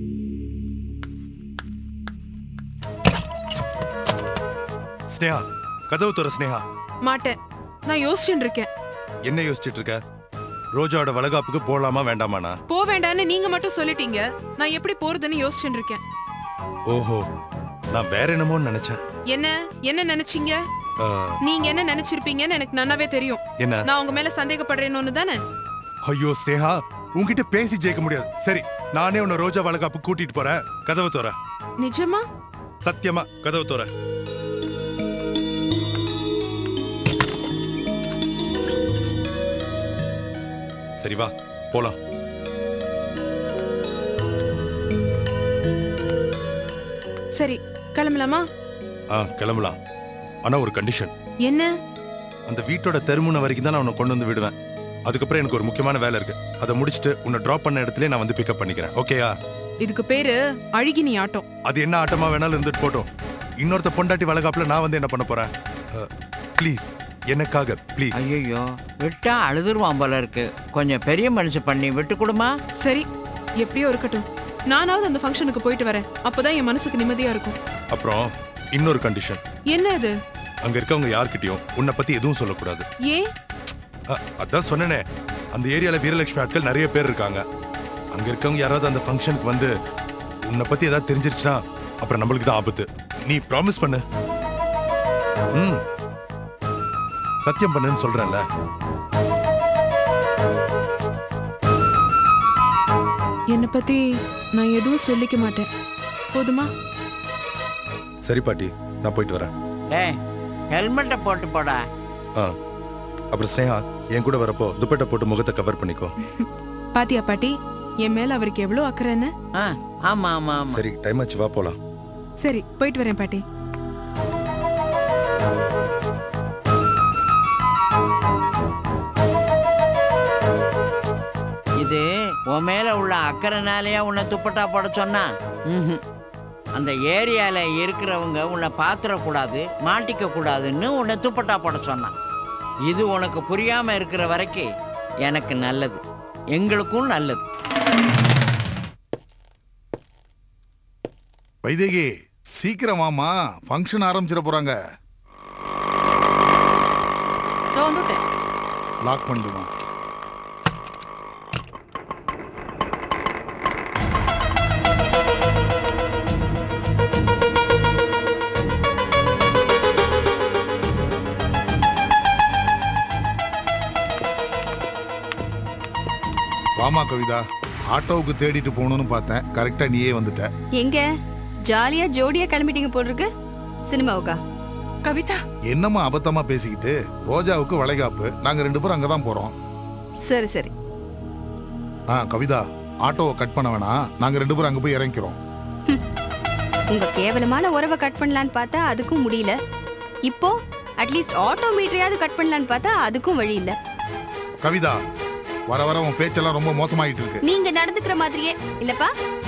ஸ்னேகா கதவு தோற ஸ்னேகா மாட்டேன் நான் யோசிச்சுட்டு இருக்கேன் என்ன யோசிச்சுட்டு இருக்க ரோஜாவோட வளகாப்புக்கு போலாமா வேண்டாமாண்ணா போ வேண்டான்னு நீங்க மட்டும் சொல்லிட்டீங்க நான் எப்படி போறதுன்னு யோசிச்சுட்டு இருக்கேன் ஓஹோ நான் வேற என்னமோன்னு நினைச்சேன் என்ன என்ன நினைச்சீங்க ஆ, நீங்க என்ன நினைச்சிருப்பீங்கன்னு எனக்கு நல்லாவே தெரியும் என்ன நான் உங்க மேல சந்தேகப்படுறேன்னு தானே ஐயோ ஸ்னேகா உன்கிட்ட பேசி ஜெயிக்க முடியாது சரி நானே உன்னை ரோஜா வளகாப்பு கூட்டிட்டு போறேன் கதவை தோற நிஜமா சத்தியமா கதவு தோற சரி வா போலாம் சரி கிளம்பலாமா ஆ கிளம்பலாம் ஆனா ஒரு கண்டிஷன் என்ன அந்த வீட்டோட தெருமுனை வரைக்கும் தான் நான் உன்னை கொண்டு வந்து விடுவேன் அதுக்கப்புறம் எனக்கு ஒரு முக்கியமான வேலை இருக்கு அதை முடிச்சுட்டு உன்னை டிராப் பண்ண இடத்துல நான் வந்து பிக்கப் பண்ணிக்கிறேன் ஓகேயா இதுக்கு பேரு அழுகினி ஆட்டம் அது என்ன ஆட்டமா வேணாலும் இருந்துட்டு போட்டோம் இன்னொருத்த பொண்டாட்டி வளகாப்புல நான் வந்து என்ன பண்ண போறேன் ப்ளீஸ் எனக்காக ப்ளீஸ் ஐயோ விட்டா அழுதுருவான் போல இருக்கு கொஞ்சம் பெரிய மனுஷன் பண்ணி விட்டு கொடுமா சரி எப்படியோ இருக்கட்டும் நானாவது அந்த ஃபங்க்ஷனுக்கு போயிட்டு வரேன் அப்பதான் என் மனசுக்கு நிம்மதியா இருக்கும் அப்புறம் இன்னொரு கண்டிஷன் என்ன இது அங்க இருக்கவங்க யார்கிட்டயும் உன்னை பத்தி எதுவும் சொல்லக்கூடாது ஏன் அ, அதான் சொன்னேனே அந்த ஏரியால வீரலட்சுமி ஆட்கள் நிறைய பேர் இருக்காங்க அங்க இருக்கவங்க யாராவது அந்த ஃபங்க்ஷனுக்கு வந்து உன்னை பத்தி ஏதாவது தெரிஞ்சிருச்சுன்னா அப்புறம் நம்மளுக்கு தான் ஆபத்து நீ ப்ராமிஸ் பண்ணு ம் சத்தியம் பண்ணுன்னு சொல்றேன்ல என்னை பத்தி நான் எதுவும் சொல்லிக்க மாட்டேன் போதுமா சரி பாட்டி நான் போயிட்டு வரேன் டேய் ஹெல்மெட்டை போட்டு போடா ஆ அப்புறம் ஸ்னேகா என் கூட வரப்போ துப்பட்டை போட்டு முகத்தை கவர் பண்ணிக்கோ பாத்தியா பாட்டி என் மேல அவருக்கு எவ்வளவு அக்கறைன்னு ஆ ஆமா ஆமா ஆமா சரி டைம் ஆச்சு வா போலாம் சரி போயிட்டு வரேன் பாட்டி இது உன் மேல உள்ள அக்கறைனாலேயே உன்னை துப்பட்டா போட சொன்னா ம்ஹும். அந்த ஏரியால இருக்கிறவங்க உன்னை பாத்திரக்கூடாது மாட்டிக்க கூடாதுன்னு உன்னை துப்பட்டா போட சொன்னான் இது உனக்கு புரியாம இருக்கிற வரைக்கும் எனக்கு நல்லது எங்களுக்கும் நல்லது வைதேகி சீக்கிரமாமா ஃபங்க்ஷன் ஆரம்பிச்சிட போறாங்க இதோ வந்துட்டேன் லாக் பண்ணிடுமா வாமா கவிதா ஆட்டோவுக்கு தேடிட்டு போகணும்னு பார்த்தேன் கரெக்டா நீயே வந்துட்ட எங்க ஜாலியா ஜோடியா கிளம்பிட்டீங்க போட்டிருக்கு சினிமாவுக்கா கவிதா என்னம்மா அபத்தமா பேசிக்கிட்டு ரோஜாவுக்கு வளைகாப்பு நாங்க ரெண்டு பேரும் அங்கதான் போறோம் சரி சரி ஆ கவிதா ஆட்டோவை கட் பண்ண வேணாம் நாங்க ரெண்டு பேரும் அங்க போய் இறங்கிக்கிறோம் உங்க கேவலமான உறவை கட் பண்ணலான்னு பார்த்தா அதுக்கும் முடியல இப்போ அட்லீஸ்ட் ஆட்டோ மீட்டரையாவது கட் பண்ணலான்னு பார்த்தா அதுக்கும் வழி இல்ல கவிதா வர வர உன் பேச்செல்லாம் ரொம்ப மோசமாயிட்டு இருக்கு நீங்க நடந்துக்கிற மாதிரியே இல்லப்பா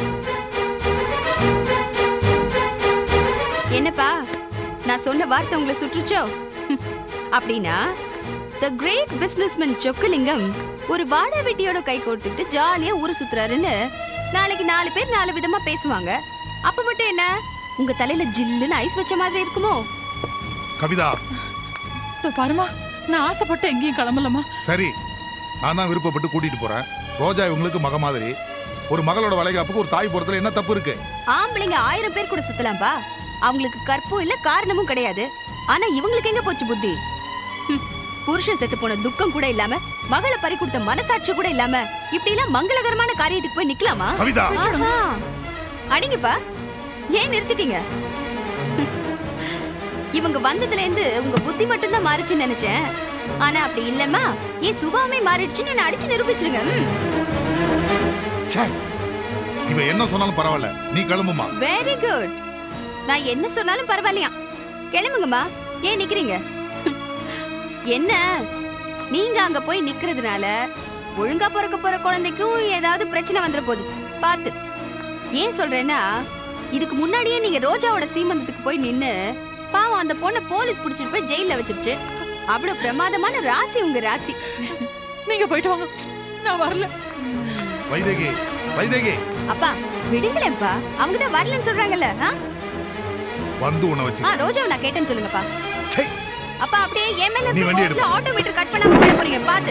என்னப்பா நான் சொன்ன வார்த்தை உங்களை சுற்றுச்சோ ஹம். அப்படின்னா த கிரேட் பிசினஸ்மேன் சொக்கலிங்கம் ஒரு வாடகை வெட்டியோட கை கோர்த்துக்கிட்டு ஜாலியா ஊரு சுத்துறாருன்னு நாளைக்கு நாலு பேர் நாலு விதமா பேசுவாங்க அப்ப மட்டும் என்ன உங்க தலையில ஜில்லுன்னு ஐஸ் வச்ச மாதிரி இருக்குமோ கவிதா இதோ பாருமா நான் ஆசைப்பட்டு எங்கேயும் கிளம்பலம்மா சரி நான் தான் விருப்பப்பட்டு கூட்டிட்டு போறேன் ரோஜா இவங்களுக்கு மக மாதிரி ஒரு மகளோட வளைகாப்புக்கு ஒரு தாய் போறதுல என்ன தப்பு இருக்கு ஆம்பளைங்க ஆயிரம் பேர் கூட சுத்தலாம்பா அவங்களுக்கு கற்பும் இல்ல காரணமும் கிடையாது ஆனா இவங்களுக்கு எங்க போச்சு புத்தி ஹம், புருஷன் செத்து போன துக்கம் கூட இல்லாம மகளை பறி கொடுத்த மனசாட்சி கூட இல்லாம இப்படி எல்லாம் மங்களகரமான காரியத்துக்கு போய் நிக்கலாமா கவிதா ஆஹா. அடிங்கப்பா ஏன் நிறுத்திட்டீங்க ஹம். இவங்க வந்ததுல இருந்து உங்க புத்தி மட்டும்தான் மாறிச்சுன்னு நினைச்சேன் ஆனா அப்படி இல்லம்மா ஏன் சுபாவமே மாறிடுச்சுன்னு என்ன அடிச்சு நிரூபிச்சிருங்க ம். ச்சே. இவ என்ன சொன்னாலும் பரவாயில்ல நீ கிளம்புமா வெரி குட் நான் என்ன சொன்னாலும் பரவாயில்லையா கிளம்புங்கம்மா ஏன் நிக்கிறீங்க என்ன நீங்க அங்க போய் நிக்கிறதுனால ஒழுங்கா பிறக்க போற குழந்தைக்கும் ஏதாவது பிரச்சனை வந்துட போகுது பார்த்து ஏன் சொல்றேன்னா இதுக்கு முன்னாடியே நீங்க ரோஜாவோட சீமந்தத்துக்கு போய் நின்னு பாவம் அந்த பொண்ணை போலீஸ் புடிச்சிட்டு போய் ஜெயில வச்சிருச்சு அவ்வளவு பிரமாதமான ராசி உங்க ராசி நீங்க போயிட்டு வாங்க நான் வரல வைதேகி வைதேகி அப்பா விடுங்களேன்ப்பா அவங்க தான் வரலன்னு சொல்றாங்கல்ல ஆ? வந்து உன்னை வச்சு ஆ ரோஜாவை நான் கேட்டேன்னு சொல்லுங்கப்பா ச்சே. அப்பா அப்படியே என் மேல நீ வண்டி இருக்க ஆட்டோமீட்டர் கட் பண்ணாம போட போறீங்க பாத்து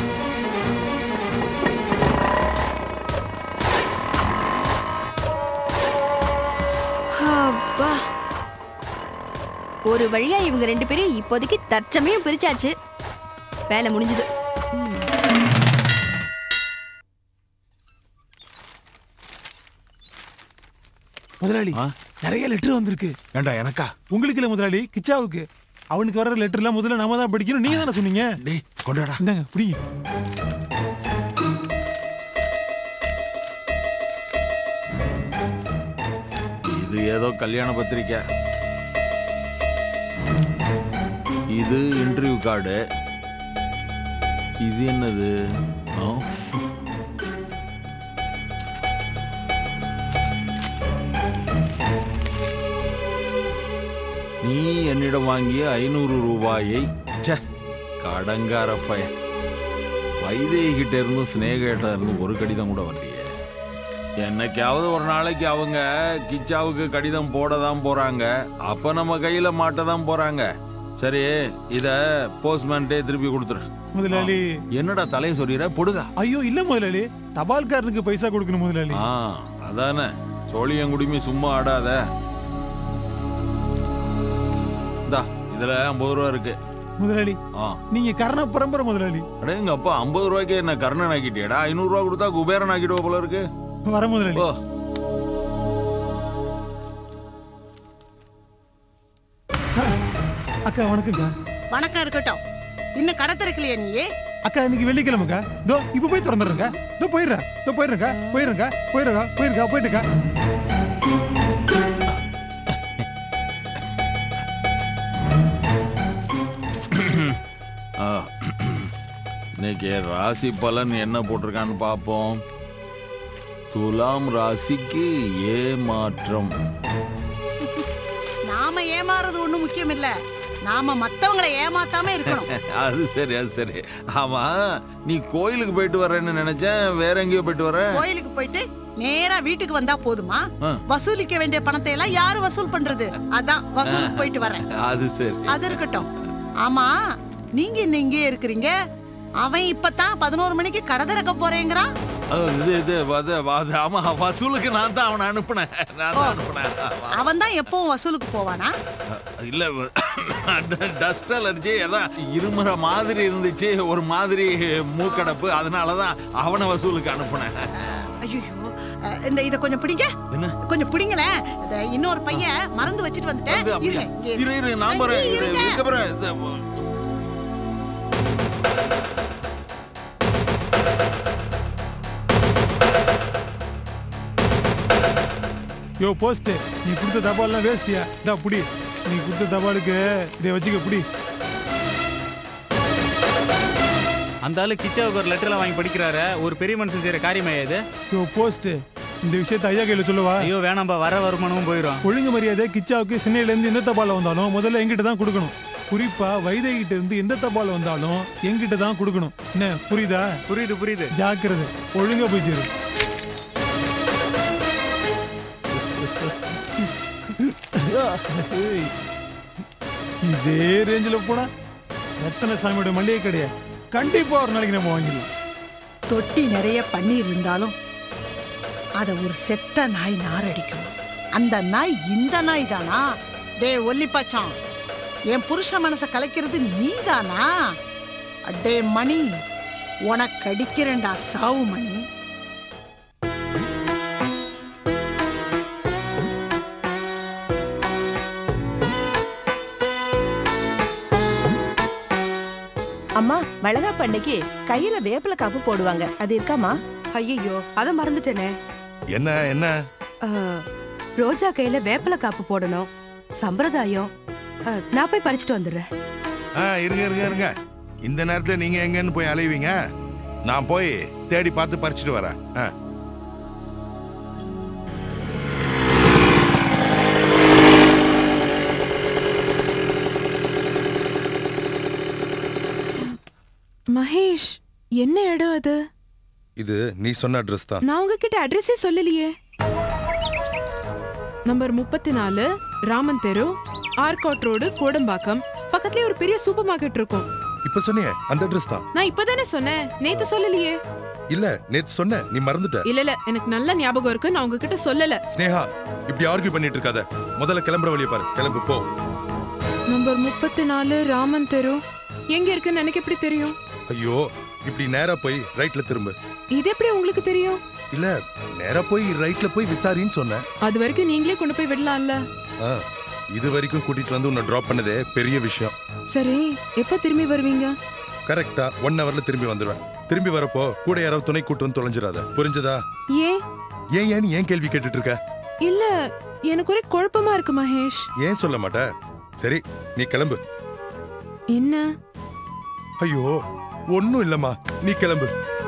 அப்பா. ஒரு வழியா இவங்க ரெண்டு பேரும் இப்போதைக்கு தற்சமயம் பிரிச்சாச்சு வேலை முடிஞ்சது முதலாளி நிறைய லெட்டர் வந்திருக்கு ஏண்டா எனக்கா உங்களுக்கு இல்ல முதலாளி கிச்சாவுக்கு அவனுக்கு வர்ற லெட்டர்லாம் முதல்ல நாம தான் படிக்கணும் நீங்க தானே சொன்னீங்க டேய் கொண்டாடா இந்தாங்க பிடிங்க இது ஏதோ கல்யாண பத்திரிக்கை இது இன்டர்வியூ கார்டு இது என்னது ஆ? நீ என்னிடம் வாங்கிய ஐநூறு ரூபாயை ச்சே கடங்கார பையன் வைதேகிட்ட இருந்தும் சிநேகிட்ட இருந்தும் ஒரு கடிதம் கூட வரலையே என்னைக்காவது ஒரு நாளைக்கு அவங்க கிச்சாவுக்கு கடிதம் போட தான் போறாங்க அப்ப நம்ம கையில மாட்ட தான் போறாங்க சரி இத போஸ்ட்மேன்ட்டே திருப்பி கொடுத்துரு முதலாளி என்னடா தலையை சொல்லிடுற பொடுகா ஐயோ இல்ல முதலாளி தபால்காரனுக்கு பைசா கொடுக்கணும் முதலாளி ஆ அதானே சோழியங்குடிமி சும்மா ஆடாத இந்தா இதுல ஐம்பது ரூபா இருக்கு முதலாளி ஆ நீங்க கர்ண பரம்பரை முதலாளி அடே எங்க அப்பா ஐம்பது ரூபாய்க்கு என்ன கர்ணன் ஆக்கிட்டியடா ஐநூறு ரூபா கொடுத்தா குபேரன் ஆக்கிடுவ போல இருக்கு வர முதலாளி ஓ அக்கா வணக்கம்க்கா வணக்கம் இருக்கட்டும் இன்னும் கடை திறக்கலையா நீ அக்கா இன்னைக்கு வெள்ளிக்கிழமைக்கா தோ இப்ப போய் திறந்துடுறேங்க தோ போயிடுறேன் தோ போயிடுறேங்க போயிடுறேங்க போயிடுறேங்க போயிருக்கா போயிட்டுக்கா ஆ. இன்னைக்கு ராசி பலன் என்ன போட்டிருக்கான்னு பார்ப்போம் துலாம் ராசிக்கு ஏமாற்றம் நாம ஏமாறது ஒண்ணும் முக்கியம் இல்ல நாம மத்தவங்களை ஏமாத்தாம இருக்கணும் அது சரி அது சரி ஆமா நீ கோயிலுக்கு போயிட்டு வரேன்னு நினைச்சேன் வேற எங்கேயோ போயிட்டு வர கோயிலுக்கு போயிட்டு நேரா வீட்டுக்கு வந்தா போதுமா ஆ. வசூலிக்க வேண்டிய பணத்தை எல்லாம் யாரு வசூல் பண்றது அதான் வசூலுக்கு போயிட்டு வரேன் அது சரி அது இருக்கட்டும் ஆமா நீங்க இன்னும் இங்கேயே இருக்கிறீங்க அவன் இப்பதான் பதினோரு மணிக்கு கடை திறக்க போறேங்கிறான் அது இது இது அது அது ஆமா வசூலுக்கு நான் தான் அவனை அனுப்புனேன் நான் தான் அனுப்புனேன் ஆமா. அவன் தான் எப்பவும் வசூலுக்கு போவானா இல்ல டஸ்ட் அலர்ஜி அதான் இருமுற மாதிரி இருந்துச்சு ஒரு மாதிரி மூக்கடப்பு அதனாலதான் அவனை வசூலுக்கு அனுப்புனேன் ஐயோ இந்த இத கொஞ்சம் பிடிங்க என்ன கொஞ்சம் பிடிங்களேன் இத இன்னொரு பையன் மறந்து வச்சுட்டு வந்துட்டேன் அது அப்படியா? இருங்க, இங்க இரு இரு நான் போறேன் இரு, இருங்க. இதுக்கப்புறம் இது- யோ போஸ்ட் நீ கொடுத்த தபால்லாம் வேஸ்டியா இதா புடி நீ கொடுத்த தபாலுக்கு இதை வச்சுக்க புடி அந்த ஆளு கிச்சாவுக்கு ஒரு லெட்டர்ல வாங்கி படிக்கிறாரு ஒரு பெரிய மனுஷன் செய்யற காரியமா இது யோ போஸ்ட் இந்த விஷயத்தை ஐயா கையில சொல்லவா ஐயோ வேணாம்பா வர வருமானமும் போயிடும் ஒழுங்கு மரியாதை கிச்சாவுக்கு சென்னையில இருந்து எந்த தபால வந்தாலும் முதல்ல எங்கிட்ட தான் கொடுக்கணும் குறிப்பா வைதைகிட்ட இருந்து எந்த தபால் வந்தாலும் எங்கிட்ட தான் கொடுக்கணும் என்ன புரியுதா புரியுது புரியுது ஜாக்கிரதை ஒழுங்கா போய் சேரு ஏய், இதே ரேஞ்சில் போனா எத்தனை சாமியோட மளிகை கடையை கண்டிப்பா ஒரு நாளைக்கு நம்ம வாங்கிடலாம் தொட்டி நிறைய பன்னீர் இருந்தாலும் அத ஒரு செத்த நாய் நாரடிக்கும் அந்த நாய் இந்த நாய் தானா டே ஒல்லிப்பாச்சான் என் புருஷ மனசை கலைக்கிறது நீதானா அடே மணி உனக்கு அடிக்கிறேன்டா சாவு மணி அம்மா வளகாப்பு அன்னைக்கு கையில வேப்பில காப்பு போடுவாங்க அது இருக்காமா ஐயோ அத மறந்துட்டேனே என்ன என்ன அஹ், ரோஜா கையில வேப்பில காப்பு போடணும் சம்பிரதாயம் அஹ், நான் போய் பறிச்சுட்டு வந்துடுறேன் ஆ இருங்க இருங்க இருங்க இந்த நேரத்துல நீங்க எங்கன்னு போய் அலைவீங்க நான் போய் தேடி பார்த்து பறிச்சுட்டு வரேன் ஆ. மகேஷ் என்ன இடம் அது இது நீ சொன்ன அட்ரஸ் தான் நான் உங்ககிட்ட அட்ரஸே சொல்லலையே நம்பர் முப்பத்தி நாலு ராமன் தெரு ஆர்காட் ரோடு கோடம்பாக்கம் பக்கத்துலயே ஒரு பெரிய சூப்பர் மார்க்கெட் இருக்கும் இப்ப சொன்னியே அந்த அட்ரஸ் தான் நான் இப்பதானே சொன்னேன் நேத்து சொல்லலையே இல்ல நேத்து சொன்ன நீ மறந்துட்ட இல்ல இல்ல எனக்கு நல்ல ஞாபகம் இருக்கு நான் உங்ககிட்ட சொல்லல ஸ்னேகா இப்படி ஆர்கியூ பண்ணிட்டு இருக்காத முதல்ல கிளம்புற வழியை பாரு கிளம்பு போ நம்பர் முப்பத்தி நாலு ராமன் தெரு எங்க இருக்குன்னு எனக்கு எப்படி தெரியும் ஐயோ இப்படி நேரா போய் ரைட்ல திரும்பு இது எப்படி உங்களுக்கு தெரியும் இல்ல நேரா போய் ரைட்ல போய் விசாரின்னு சொன்னேன் அது வரைக்கும் நீங்களே கொண்டு போய் விடலாம்ல ஆ, இது வரைக்கும் கூட்டிட்டு வந்து உன்னை டிராப் பண்ணதே பெரிய விஷயம் சரி எப்ப திரும்பி வருவீங்க கரெக்டா ஒன் ஹவர்ல திரும்பி வந்துடுவேன் திரும்பி வரப்போ கூட யாராவது துணை கூட்டு வந்து தொலைஞ்சிடாத புரிஞ்சதா ஏன் ஏன் ஏன் ஏன் கேள்வி கேட்டுட்டு இருக்க இல்ல எனக்கு ஒரே குழப்பமா இருக்கு மகேஷ் ஏன் சொல்ல மாட்ட சரி நீ கிளம்பு என்ன ஐயோ ஒண்ணும் இல்லம்மா நீ கிளம்பு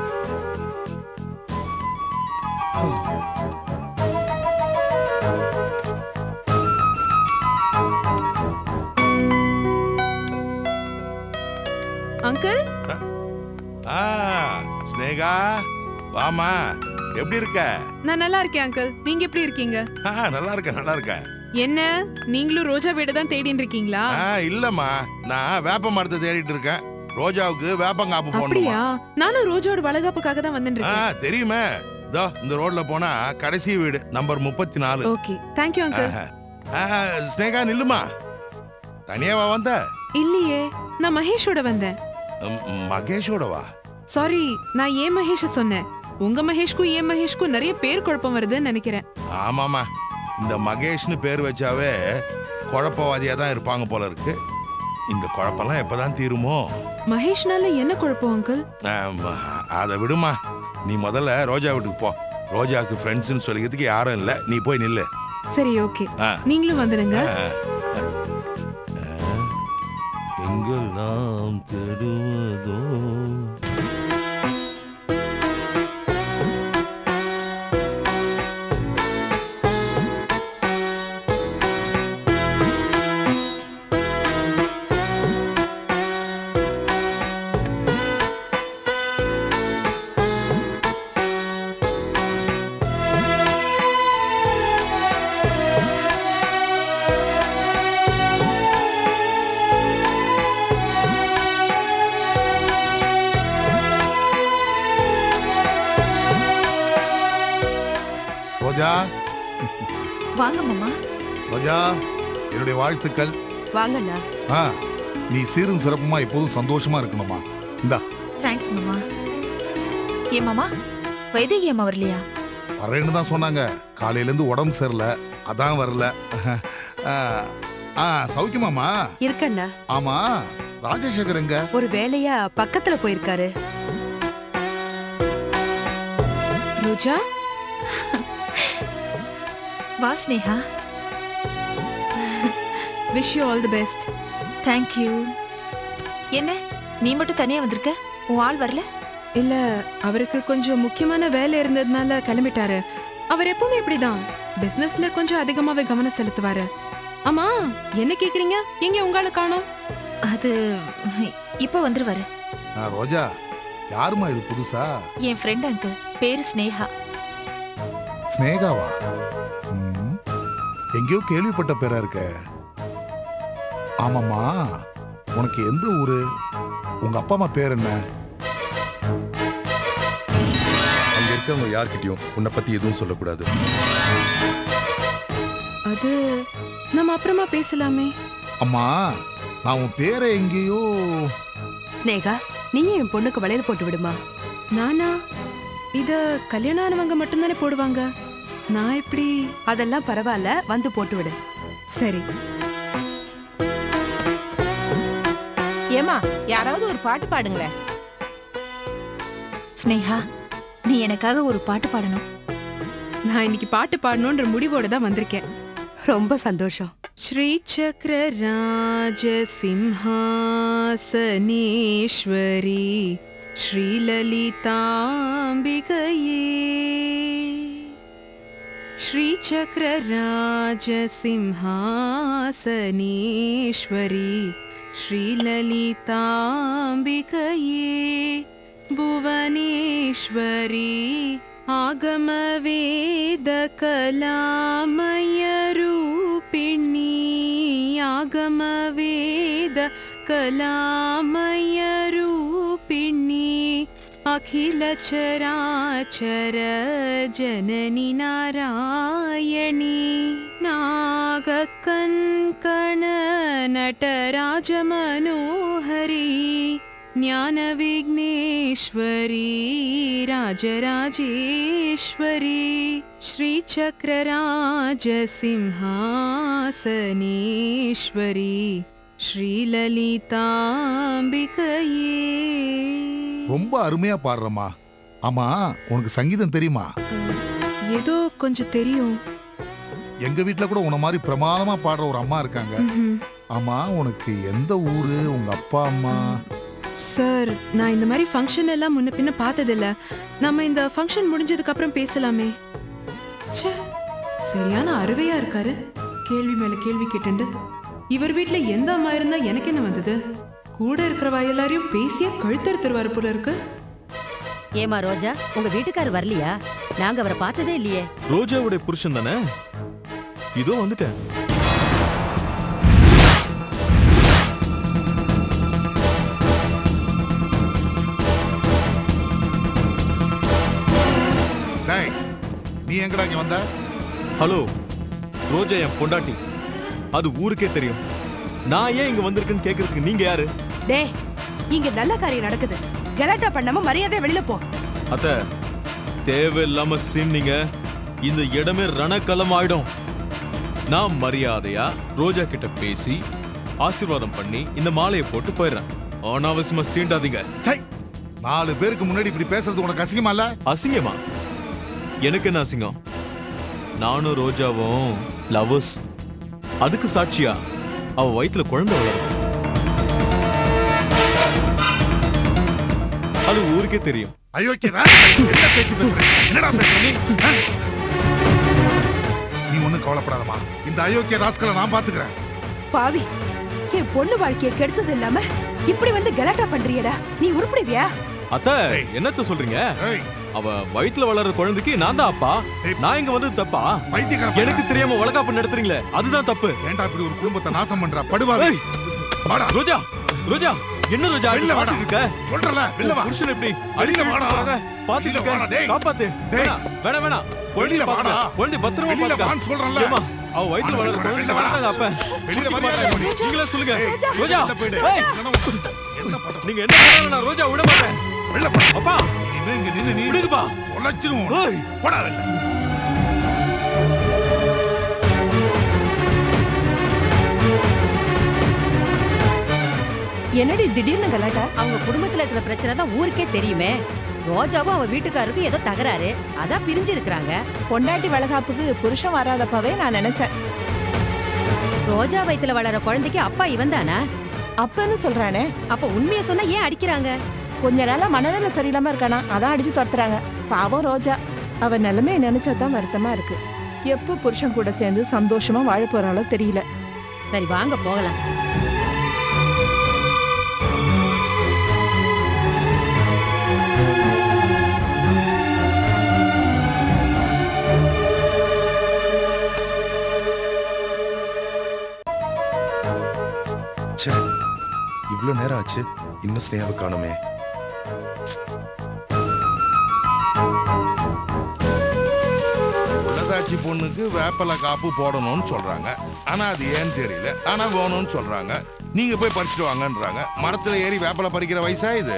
அங்கிள் ஆ ஸ்னேகா வாமா எப்படி இருக்க நான் நல்லா இருக்கேன் அங்கிள் நீங்க எப்படி இருக்கீங்க ஆ, நல்லா இருக்கேன் நல்லா இருக்கேன் என்ன நீங்களும் ரோஜா வீடு தான் தேடின்னு இருக்கீங்களா ஆ இல்லம்மா நான் வேப்ப மரத்தை தேடிட்டு இருக்கேன் ரோஜாவுக்கு வேப்பங்காப்பு போடணுமா அப்படியா நானும் ரோஜாவோட வளகாப்புக்காக தான் வந்துட்டு ஆ இருக்கேன் தெரியுமே இதோ இந்த ரோட்ல போனா கடைசி வீடு நம்பர் முப்பத்தி நாலு ஓகே தேங்க்யூ அங்கிள் ஆஹா. ஆ, ஸ்னேகா நில்லுமா தனியாவா வந்த இல்லையே நான் மகேஷோட வந்தேன் ம், மகேஷோடவா சாரி நான் ஏன் மகேஷ சொன்னேன் உங்க மகேஷ்க்கும் ஏன் மகேஷ்க்கும் நிறைய பேர் குழப்பம் வருதுன்னு நினைக்கிறேன் ஆமாமா இந்த மகேஷ்னு பேர் வச்சாவே குழப்பவாதியா தான் இருப்பாங்க போல இருக்கு இந்த குழப்பம்லாம் எப்பதான் தீருமோ மகேஷ்னால என்ன குழப்பம் அங்கிள் ஆமா, அதை விடுமா நீ முதல்ல ரோஜா வீட்டுக்கு போ ரோஜாவுக்கு ஃப்ரெண்ட்ஸ்னு சொல்லிக்கிறதுக்கு யாரும் இல்லை நீ போய் நில்லு சரி ஓகே ஆ. நீங்களும் வந்துடுங்க ஆ. ஆ. எங்கெல்லாம் தேடுவதோ ரோஜா வாங்க மாமா ரோஜா என்னுடைய வாழ்த்துக்கள் வாங்கண்ணா ஆ நீ சீரும் சிறப்புமா எப்போதும் சந்தோஷமா இருக்கணுமா இந்தா தேங்க்ஸ் மாமா ஏன் மாமா வைதேகி அம்மா வரலையா வரேன்னு தான் சொன்னாங்க காலையில இருந்து உடம்பு சரியில்ல அதான் வரல ஆ, ஆ சௌக்கியமாமா இருக்கண்ணா ஆமா ராஜசேகர் எங்க ஒரு வேலையா பக்கத்துல போயிருக்காரு ரோஜா வா Sneha wish you all the best thank you என்ன நீ மட்டும் தனியா வந்திருக்க உன் ஆள் வரல இல்ல அவருக்கு கொஞ்சம் முக்கியமான வேலை இருந்ததுனால கிளம்பிட்டாரு அவர் எப்பவுமே இப்படிதான் பிசினஸ்ல கொஞ்சம் அதிகமாவே கவனம் செலுத்துவாரு ஆமா என்ன கேக்குறீங்க எங்க உங்களை காணோம் அது இப்ப வந்துருவாரு ஆ, ரோஜா யாருமா இது புதுசா என் ஃப்ரெண்ட் அங்கிள் பேரு ஸ்னேகா ஸ்னேகாவா ம், எங்கேயோ கேள்விப்பட்ட பேரா இருக்க ஆமாமா உனக்கு எந்த ஊரு உங்க அப்பா அம்மா பேர் என்ன அங்க இருக்கவங்க யார்கிட்டயும் உன்னை பத்தி எதுவும் சொல்லக்கூடாது அது நம்ம அப்புறமா பேசலாமே அம்மா நான் உன் பேரை எங்கேயோ ஸ்னேகா நீயும் என் பொண்ணுக்கு வளையல் போட்டு விடுமா நானா இத கல்யாணம் ஆனவங்க மட்டும்தானே போடுவாங்க நான் எப்படி அதெல்லாம் பரவாயில்ல வந்து போட்டு விடு சரி ஏமா யாராவது ஒரு பாட்டு பாடுங்களேன் ஸ்னேகா நீ எனக்காக ஒரு பாட்டு பாடணும் நான் இன்னைக்கு பாட்டு பாடணுன்ற முடிவோட தான் வந்திருக்கேன் ரொம்ப சந்தோஷம் ஸ்ரீ சக்கர ராஜ சிம்ஹாசனேஸ்வரி ஸ்ரீலலிதாம்பிகையே ஸ்ரீ சக்கர ராஜ சிம்ஹாசனேஸ்வரி ஸ்ரீலலிதாம்பிகையே புவனேஸ்வரி आगमवेदकलामयरूपिणी आगमवेदकलामयरूपिणी अखिलचराचर जननि नारायणी नागकङ्कण नटराजमनोहरी ज्ञानविघ्नेश्वरी राजराजेश्वरी श्रीचक्रराजसिंहासनेश्वरी श्रीललिताम्बिकये ரொம்ப அருமையா பாடுறம்மா ஆமா உனக்கு சங்கீதம் தெரியுமா ஏதோ கொஞ்சம் தெரியும் எங்க வீட்ல கூட உன மாதிரி பிரமாதமா பாடுற ஒரு அம்மா இருக்காங்க ம்ஹும். ஆமா உனக்கு எந்த ஊரு உங்க அப்பா அம்மா சார் நான் இந்த மாதிரி ஃபங்க்ஷன் எல்லாம் முன்ன பின்ன பார்த்ததில்ல நம்ம இந்த ஃபங்க்ஷன் முடிஞ்சதுக்கு அப்புறம் பேசலாமே ச்சே சரியான அருவையா இருக்காரு கேள்வி மேல கேள்வி கேட்டுண்டு இவர் வீட்ல எந்த அம்மா இருந்தா எனக்கு என்ன வந்தது கூட இருக்கிறவ எல்லாரையும் பேசிய கழுத்தறுத்துருவாரு போல இருக்கு ஏமா ரோஜா உங்க வீட்டுக்காரர் வரலையா நாங்க அவரை பார்த்ததே இல்லையே ரோஜாவுடைய புருஷன் தானே இதோ வந்துட்டேன் டேய் நீ எங்கடா இங்க வந்த ஹலோ ரோஜா என் பொண்டாட்டி அது ஊருக்கே தெரியும் நான் ஏன் இங்க வந்திருக்கேன்னு கேக்குறதுக்கு நீங்க யாரு டேய் இங்க நல்ல காரியம் நடக்குது கலாட்டா பண்ணாம மரியாதை வெளில போ அத்த தேவையில்லாம சீன்னீங்க இந்த இடமே ரணக்கலம் ஆயிடும் நான் மரியாதையா ரோஜா கிட்ட பேசி ஆசீர்வாதம் பண்ணி இந்த மாலையை போட்டு போயிடுறேன் அனாவசியமா சீண்டாதீங்க சை நாலு பேருக்கு முன்னாடி இப்படி பேசுறது உனக்கு அசிங்கமா இல்ல அசிங்கமா எனக்கு என்ன அசிங்கம் நானும் ரோஜாவும் லவர்ஸ் அதுக்கு சாட்சியா அவ வயித்துல குழந்தை வளரும் அது ஊருக்கே தெரியும் அயோக்கியதா என்ன பேச்சு பேசுற என்னடா பேசுற நீ ஆ? நீ ஒண்ணும் கவலைப்படாதம்மா இந்த அயோக்கிய ராஸ்கலை நான் பாத்துக்கிறேன் பாவி என் பொண்ணு வாழ்க்கைய கெடுத்தது இல்லாம இப்படி வந்து கலாட்டா பண்றியடா நீ உருப்படுவியா அத்த என்னத்த சொல்றீங்க அவ வயித்துல வளர்ற குழந்தைக்கு நான் தான் அப்பா நான் இங்க வந்து தப்பா பைத்தியக்கார எனக்கு தெரியாம வளகாப்பு நடத்துறீங்களே அதுதான் தப்பு ஏன்டா இப்படி ஒரு குடும்பத்தை நாசம் பண்ற படுவாவி வாடா ரோஜா ரோஜா என்ன ரோஜா வெளில வாடா. பாத்துட்டு இருக்க சொல்றல வெளில வா புருஷன் எப்படி வெளில வாடா. பாத்துட்டு வெளில வாடா, இருக்க டேய். காப்பாத்து டேய். வேணாம் வேணாம் வேணாம் குழந்தை வெளில வாடா. பாத்துக்க குழந்தை பத்திரமா வெளில பாத்துக்க வான்னு சொல்றேன்ல. ஏம்மா, அவ வயித்துல வாடா, வளர வெளில குழந்தை வாடா. வளர்ந்தாங்க அப்ப வெளில தூக்கி வரியா பாருங்க. இல்லையா? நீங்களே சொல்லுங்க ஏய், ரோஜா வெளில போயிடு. ஏய், நீங்க என்ன பண்ணாலும் நான் ரோஜா விட மாட்டேன் வெளில போ அப்பா இனிமே இங்க நின்னு நீ விடுங்கப்பா தொலைச்சிருவோம் ஏய். போடா வெளில என்னடி திடீர்னு கலாட்டா அவங்க குடும்பத்துல இருக்கிற பிரச்சனை தான் ஊருக்கே தெரியுமே ரோஜாவும் அவ வீட்டுக்காரருக்கும் ஏதோ தகராறு அதான் பிரிஞ்சு இருக்கிறாங்க பொண்டாட்டி வளகாப்புக்கு புருஷன் வராதப்பவே நான் நினைச்சேன் ரோஜா வயித்துல வளர குழந்தைக்கு அப்பா இவன் தானா அப்பன்னு சொல்றானே அப்ப உண்மையை சொன்னா ஏன் அடிக்கிறாங்க கொஞ்ச நாளா மனநிலை சரியில்லாம இருக்கானா அதான் அடிச்சு துரத்துறாங்க பாவம் ரோஜா அவ நிலைமையை நினைச்சா தான் வருத்தமா இருக்கு எப்போ புருஷன் கூட சேர்ந்து சந்தோஷமா வாழ போறாளோ தெரியல சரி வாங்க போகலாம் ச்சே இவ்வளவு நேரம் ஆச்சு இன்னும் ஸ்னேகாவை காணுமே உள்ளதாச்சி பொண்ணுக்கு வேப்பலை காப்பு போடணும்னு சொல்றாங்க ஆனா அது ஏன்னு தெரியல ஆனா வேணும்னு சொல்றாங்க நீங்க போய் பறிச்சுட்டு வாங்கன்றாங்க மரத்துல ஏறி வேப்பலை பறிக்கிற வயசா இது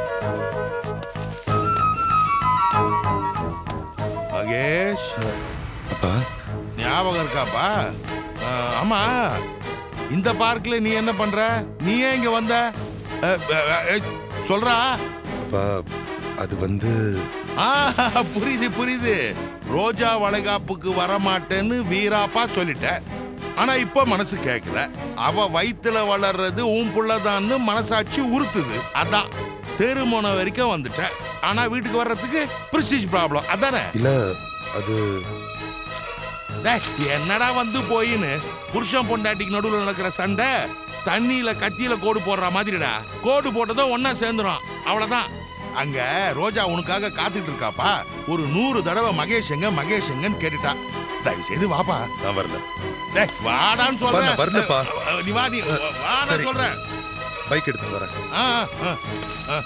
மகேஷ் அப்பா ஞாபகம் இருக்காப்பா ஆ, ஆமா இந்த பார்க்ல நீ என்ன பண்ற நீ ஏன் இங்க வந்த அ, அ, அ, சொல்றா அப்பா அது வந்து ஆ, புரியுது புரியுது ரோஜா வளைகாப்புக்கு வரமாட்டேன்னு வீராப்பா சொல்லிட்ட ஆனா இப்ப மனசு கேட்கல அவ வயித்துல வளர்றது உன் புள்ளதான்னு மனசாட்சி உறுத்துது அதான் தெருமுனை வரைக்கும் வந்துட்ட ஆனா வீட்டுக்கு வர்றதுக்கு பிரஸ்டீஜ் ப்ராப்ளம் அதானே இல்ல அது டேய், என்னடா வந்து போயின்னு புருஷன் பொண்டாட்டிக்கு நடுவுல நடக்கிற சண்டை தண்ணியில கத்தியில கோடு போடுற மாதிரிடா கோடு போட்டதும் ஒன்னா சேர்ந்துரும் அவ்வளவுதான் அங்க ரோஜா உனக்காக காத்துட்டு இருக்காப்பா ஒரு நூறு தடவை மகேஷ் எங்க மகேஷ் எங்கன்னு கேட்டுட்டா தயவு செய்து வாப்பா நான் வரல டேய், வாடான்னு அப்பா, சொல்றேன் நான் வரலப்பா. நீ வா நீ வா நான் சரி. சொல்றேன் பைக் எடுத்து வரேன் ஆ, ஆ, ஆ.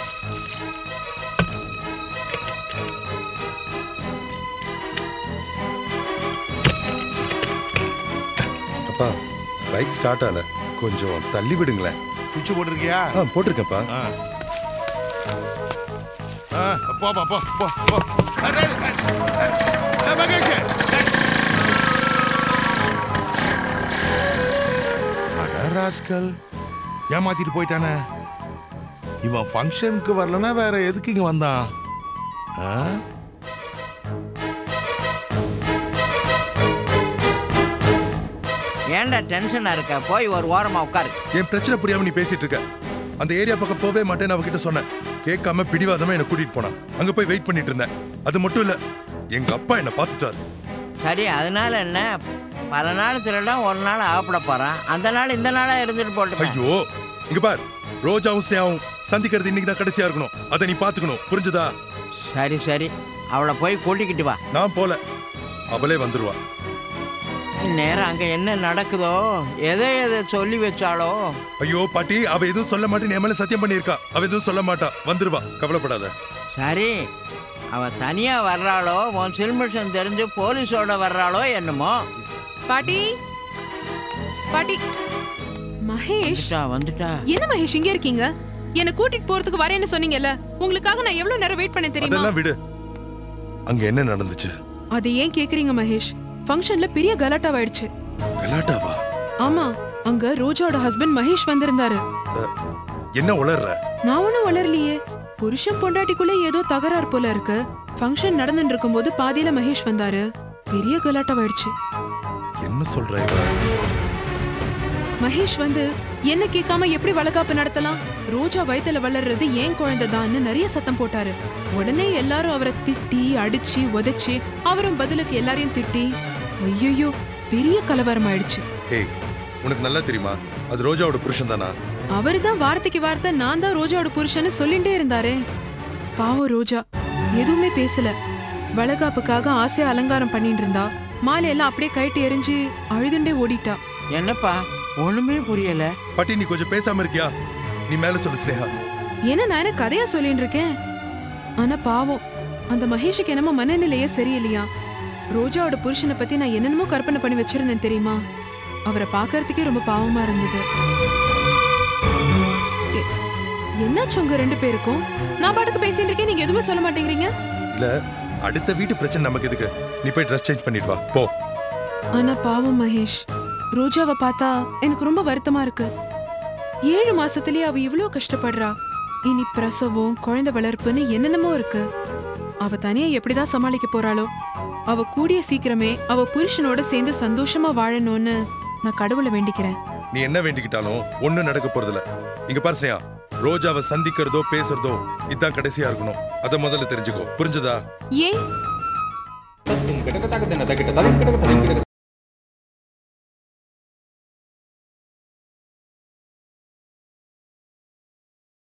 அப்பா பைக் ஸ்டார்ட் ஆகல கொஞ்சம் தள்ளி விடுங்களேன் சுவிட்ச் போட்டிருக்கியா ஆ போட்டிருக்கேன்ப்பா ஆ. ஆ, போப்பா போ போ போ அ, டேய், அ, அ, மகேஷ் டேய். அட ராஸ்கல் ஏமாத்திட்டு போயிட்டானே இவன் ஃபங்க்ஷனுக்கு வரலனா வேற எதுக்கு இங்க வந்தான் ஆ? ஏன்டா டென்ஷனா இருக்க போய் ஒரு ஓரமா உட்காரு என் பிரச்சனை புரியாம நீ பேசிட்டு இருக்க அந்த ஏரியா பக்கம் போவே மாட்டேன்னு அவகிட்ட சொன்னேன் கேட்காம பிடிவாதமா என்ன கூட்டிட்டு போனான் அங்க போய் வெயிட் பண்ணிட்டு இருந்தேன் அது மட்டும் இல்ல எங்க அப்பா என்ன பார்த்துட்டாரு சரி அதனால என்ன பல நாள் திருடம் ஒரு நாள் ஆகப்பட போறான் அந்த நாள் இந்த நாளா இருந்துட்டு போட்டு ஐயோ இங்க பார் ரோஜாவும் ஸ்னேகாவும் சந்திக்கிறது இன்னைக்கு தான் கடைசியா இருக்கணும் அதை நீ பாத்துக்கணும் புரிஞ்சுதா சரி சரி அவளை போய் கூட்டிக்கிட்டு வா நான் போல அவளே வந்துருவா நேரம் அங்க என்ன நடக்குதோ எதை எதை சொல்லி வச்சாலோ ஐயோ பாட்டி அவ எதுவும் சொல்ல மாட்டேன்னு என் மேல சத்தியம் பண்ணியிருக்கா அவ எதுவும் சொல்ல மாட்டா வந்துருவா கவலைப்படாத சரி அவ தனியா வர்றாளோ உன் சில்மிஷன் தெரிஞ்சு போலீஸோட வர்றாளோ என்னமோ பாட்டி பாட்டி மகேஷ் வந்துட்டா வந்துட்டா என்ன மகேஷ் இங்க இருக்கீங்க என்ன கூட்டிட்டு போறதுக்கு வரேன்னு சொன்னீங்கல்ல உங்களுக்காக நான் எவ்வளவு நேரம் வெயிட் பண்ணேன் தெரியுமா அதெல்லாம் விடு அங்க என்ன நடந்துச்சு அது ஏன் கேக்குறீங்க மகேஷ் ஃபங்க்ஷன்ல பெரிய கலாட்டாவாயிடுச்சு கலாட்டாவா ஆமா அங்க ரோஜாவோட ஹஸ்பண்ட் மகேஷ் வந்திருந்தாரு என்ன உளர்ற நான் ஒண்ணும் வளரலையே புருஷன் பொண்டாட்டிக்குள்ள ஏதோ தகராறு போல இருக்கு ஃபங்க்ஷன் நடந்துட்டு இருக்கும்போது பாதியில மகேஷ் வந்தாரு பெரிய கலாட்டாவாயிடுச்சு என்ன சொல்ற இவ? மகேஷ் வந்து என்ன கேட்காம எப்படி வளகாப்பு நடத்தலாம் ரோஜா வயித்துல வளர்றது ஏன் குழந்தைதான்னு நிறைய சத்தம் போட்டாரு உடனே எல்லாரும் அவரை திட்டி அடிச்சு உதைச்சு அவரும் பதிலுக்கு எல்லாரையும் திட்டி ஐயோ பெரிய கலவரம் ஆயிடுச்சு ஏய் உனக்கு நல்லா தெரியுமா அது ரோஜாவோட புருஷன் தானா அவர்தான் வார்த்தைக்கு வார்த்தை நான் தான் ரோஜாவோட புருஷன்னு சொல்லிட்டே இருந்தாரே பாவம் ரோஜா எதுவுமே பேசல வளகாப்புக்காக ஆசையா அலங்காரம் பண்ணிட்டு இருந்தா மாலையெல்லாம் அப்படியே கைட்டு எரிஞ்சு அழுதுண்டே ஓடிட்டா என்னப்பா ஒண்ணுமே புரியல பாட்டி நீ கொஞ்சம் பேசாம இருக்கியா நீ மேல சொல்லு ஸ்னேகா என்ன நான் என்ன கதையா சொல்லிட்டு இருக்கேன் ஆனா பாவம் அந்த மகேஷுக்கு என்னமோ மனநிலையே சரியில்லையா ரோஜாவோட புருஷனை பத்தி நான் என்னென்னமோ கற்பனை பண்ணி வச்சிருந்தேன் தெரியுமா அவரை பார்க்கறதுக்கே ரொம்ப பாவமா இருந்தது எ- என்னாச்சு உங்க ரெண்டு பேருக்கும் நான் பாட்டுக்கு பேசிட்டு இருக்கேன் நீங்க எதுவுமே சொல்ல மாட்டேங்கிறீங்க இல்ல அடுத்த வீட்டு பிரச்சனை நமக்கு எதுக்கு நீ போய் ட்ரெஸ் சேஞ்ச் பண்ணிட்டு வா போ ஆனா பாவம் மகேஷ் ரோஜாவை பார்த்தா எனக்கு ரொம்ப வருத்தமா இருக்கு ஏழு மாசத்திலேயே அவ இவ்ளோ கஷ்டப்படுறா இனி பிரசவம் குழந்தை வளர்ப்புன்னு என்னென்னமோ இருக்கு அவ தனியா எப்படிதான் சமாளிக்க போறாளோ அவ கூடிய சீக்கிரமே அவ புருஷனோட சேர்ந்து சந்தோஷமா வாழணும்னு நான் கடவுளை வேண்டிக்கிறேன் நீ என்ன வேண்டிக்கிட்டாலும் ஒண்ணும் நடக்க போறதில்ல இங்க பாரு ஸ்னேகா ரோஜாவை சந்திக்கிறதோ பேசுறதோ இதான் கடைசியா இருக்கணும் அத முதல்ல தெரிஞ்சுக்கோ புரிஞ்சுதா ஏன் தத்தின் கிடக்க தகதின தகிட்ட ததின் கிடக்க ததின் கிடக்க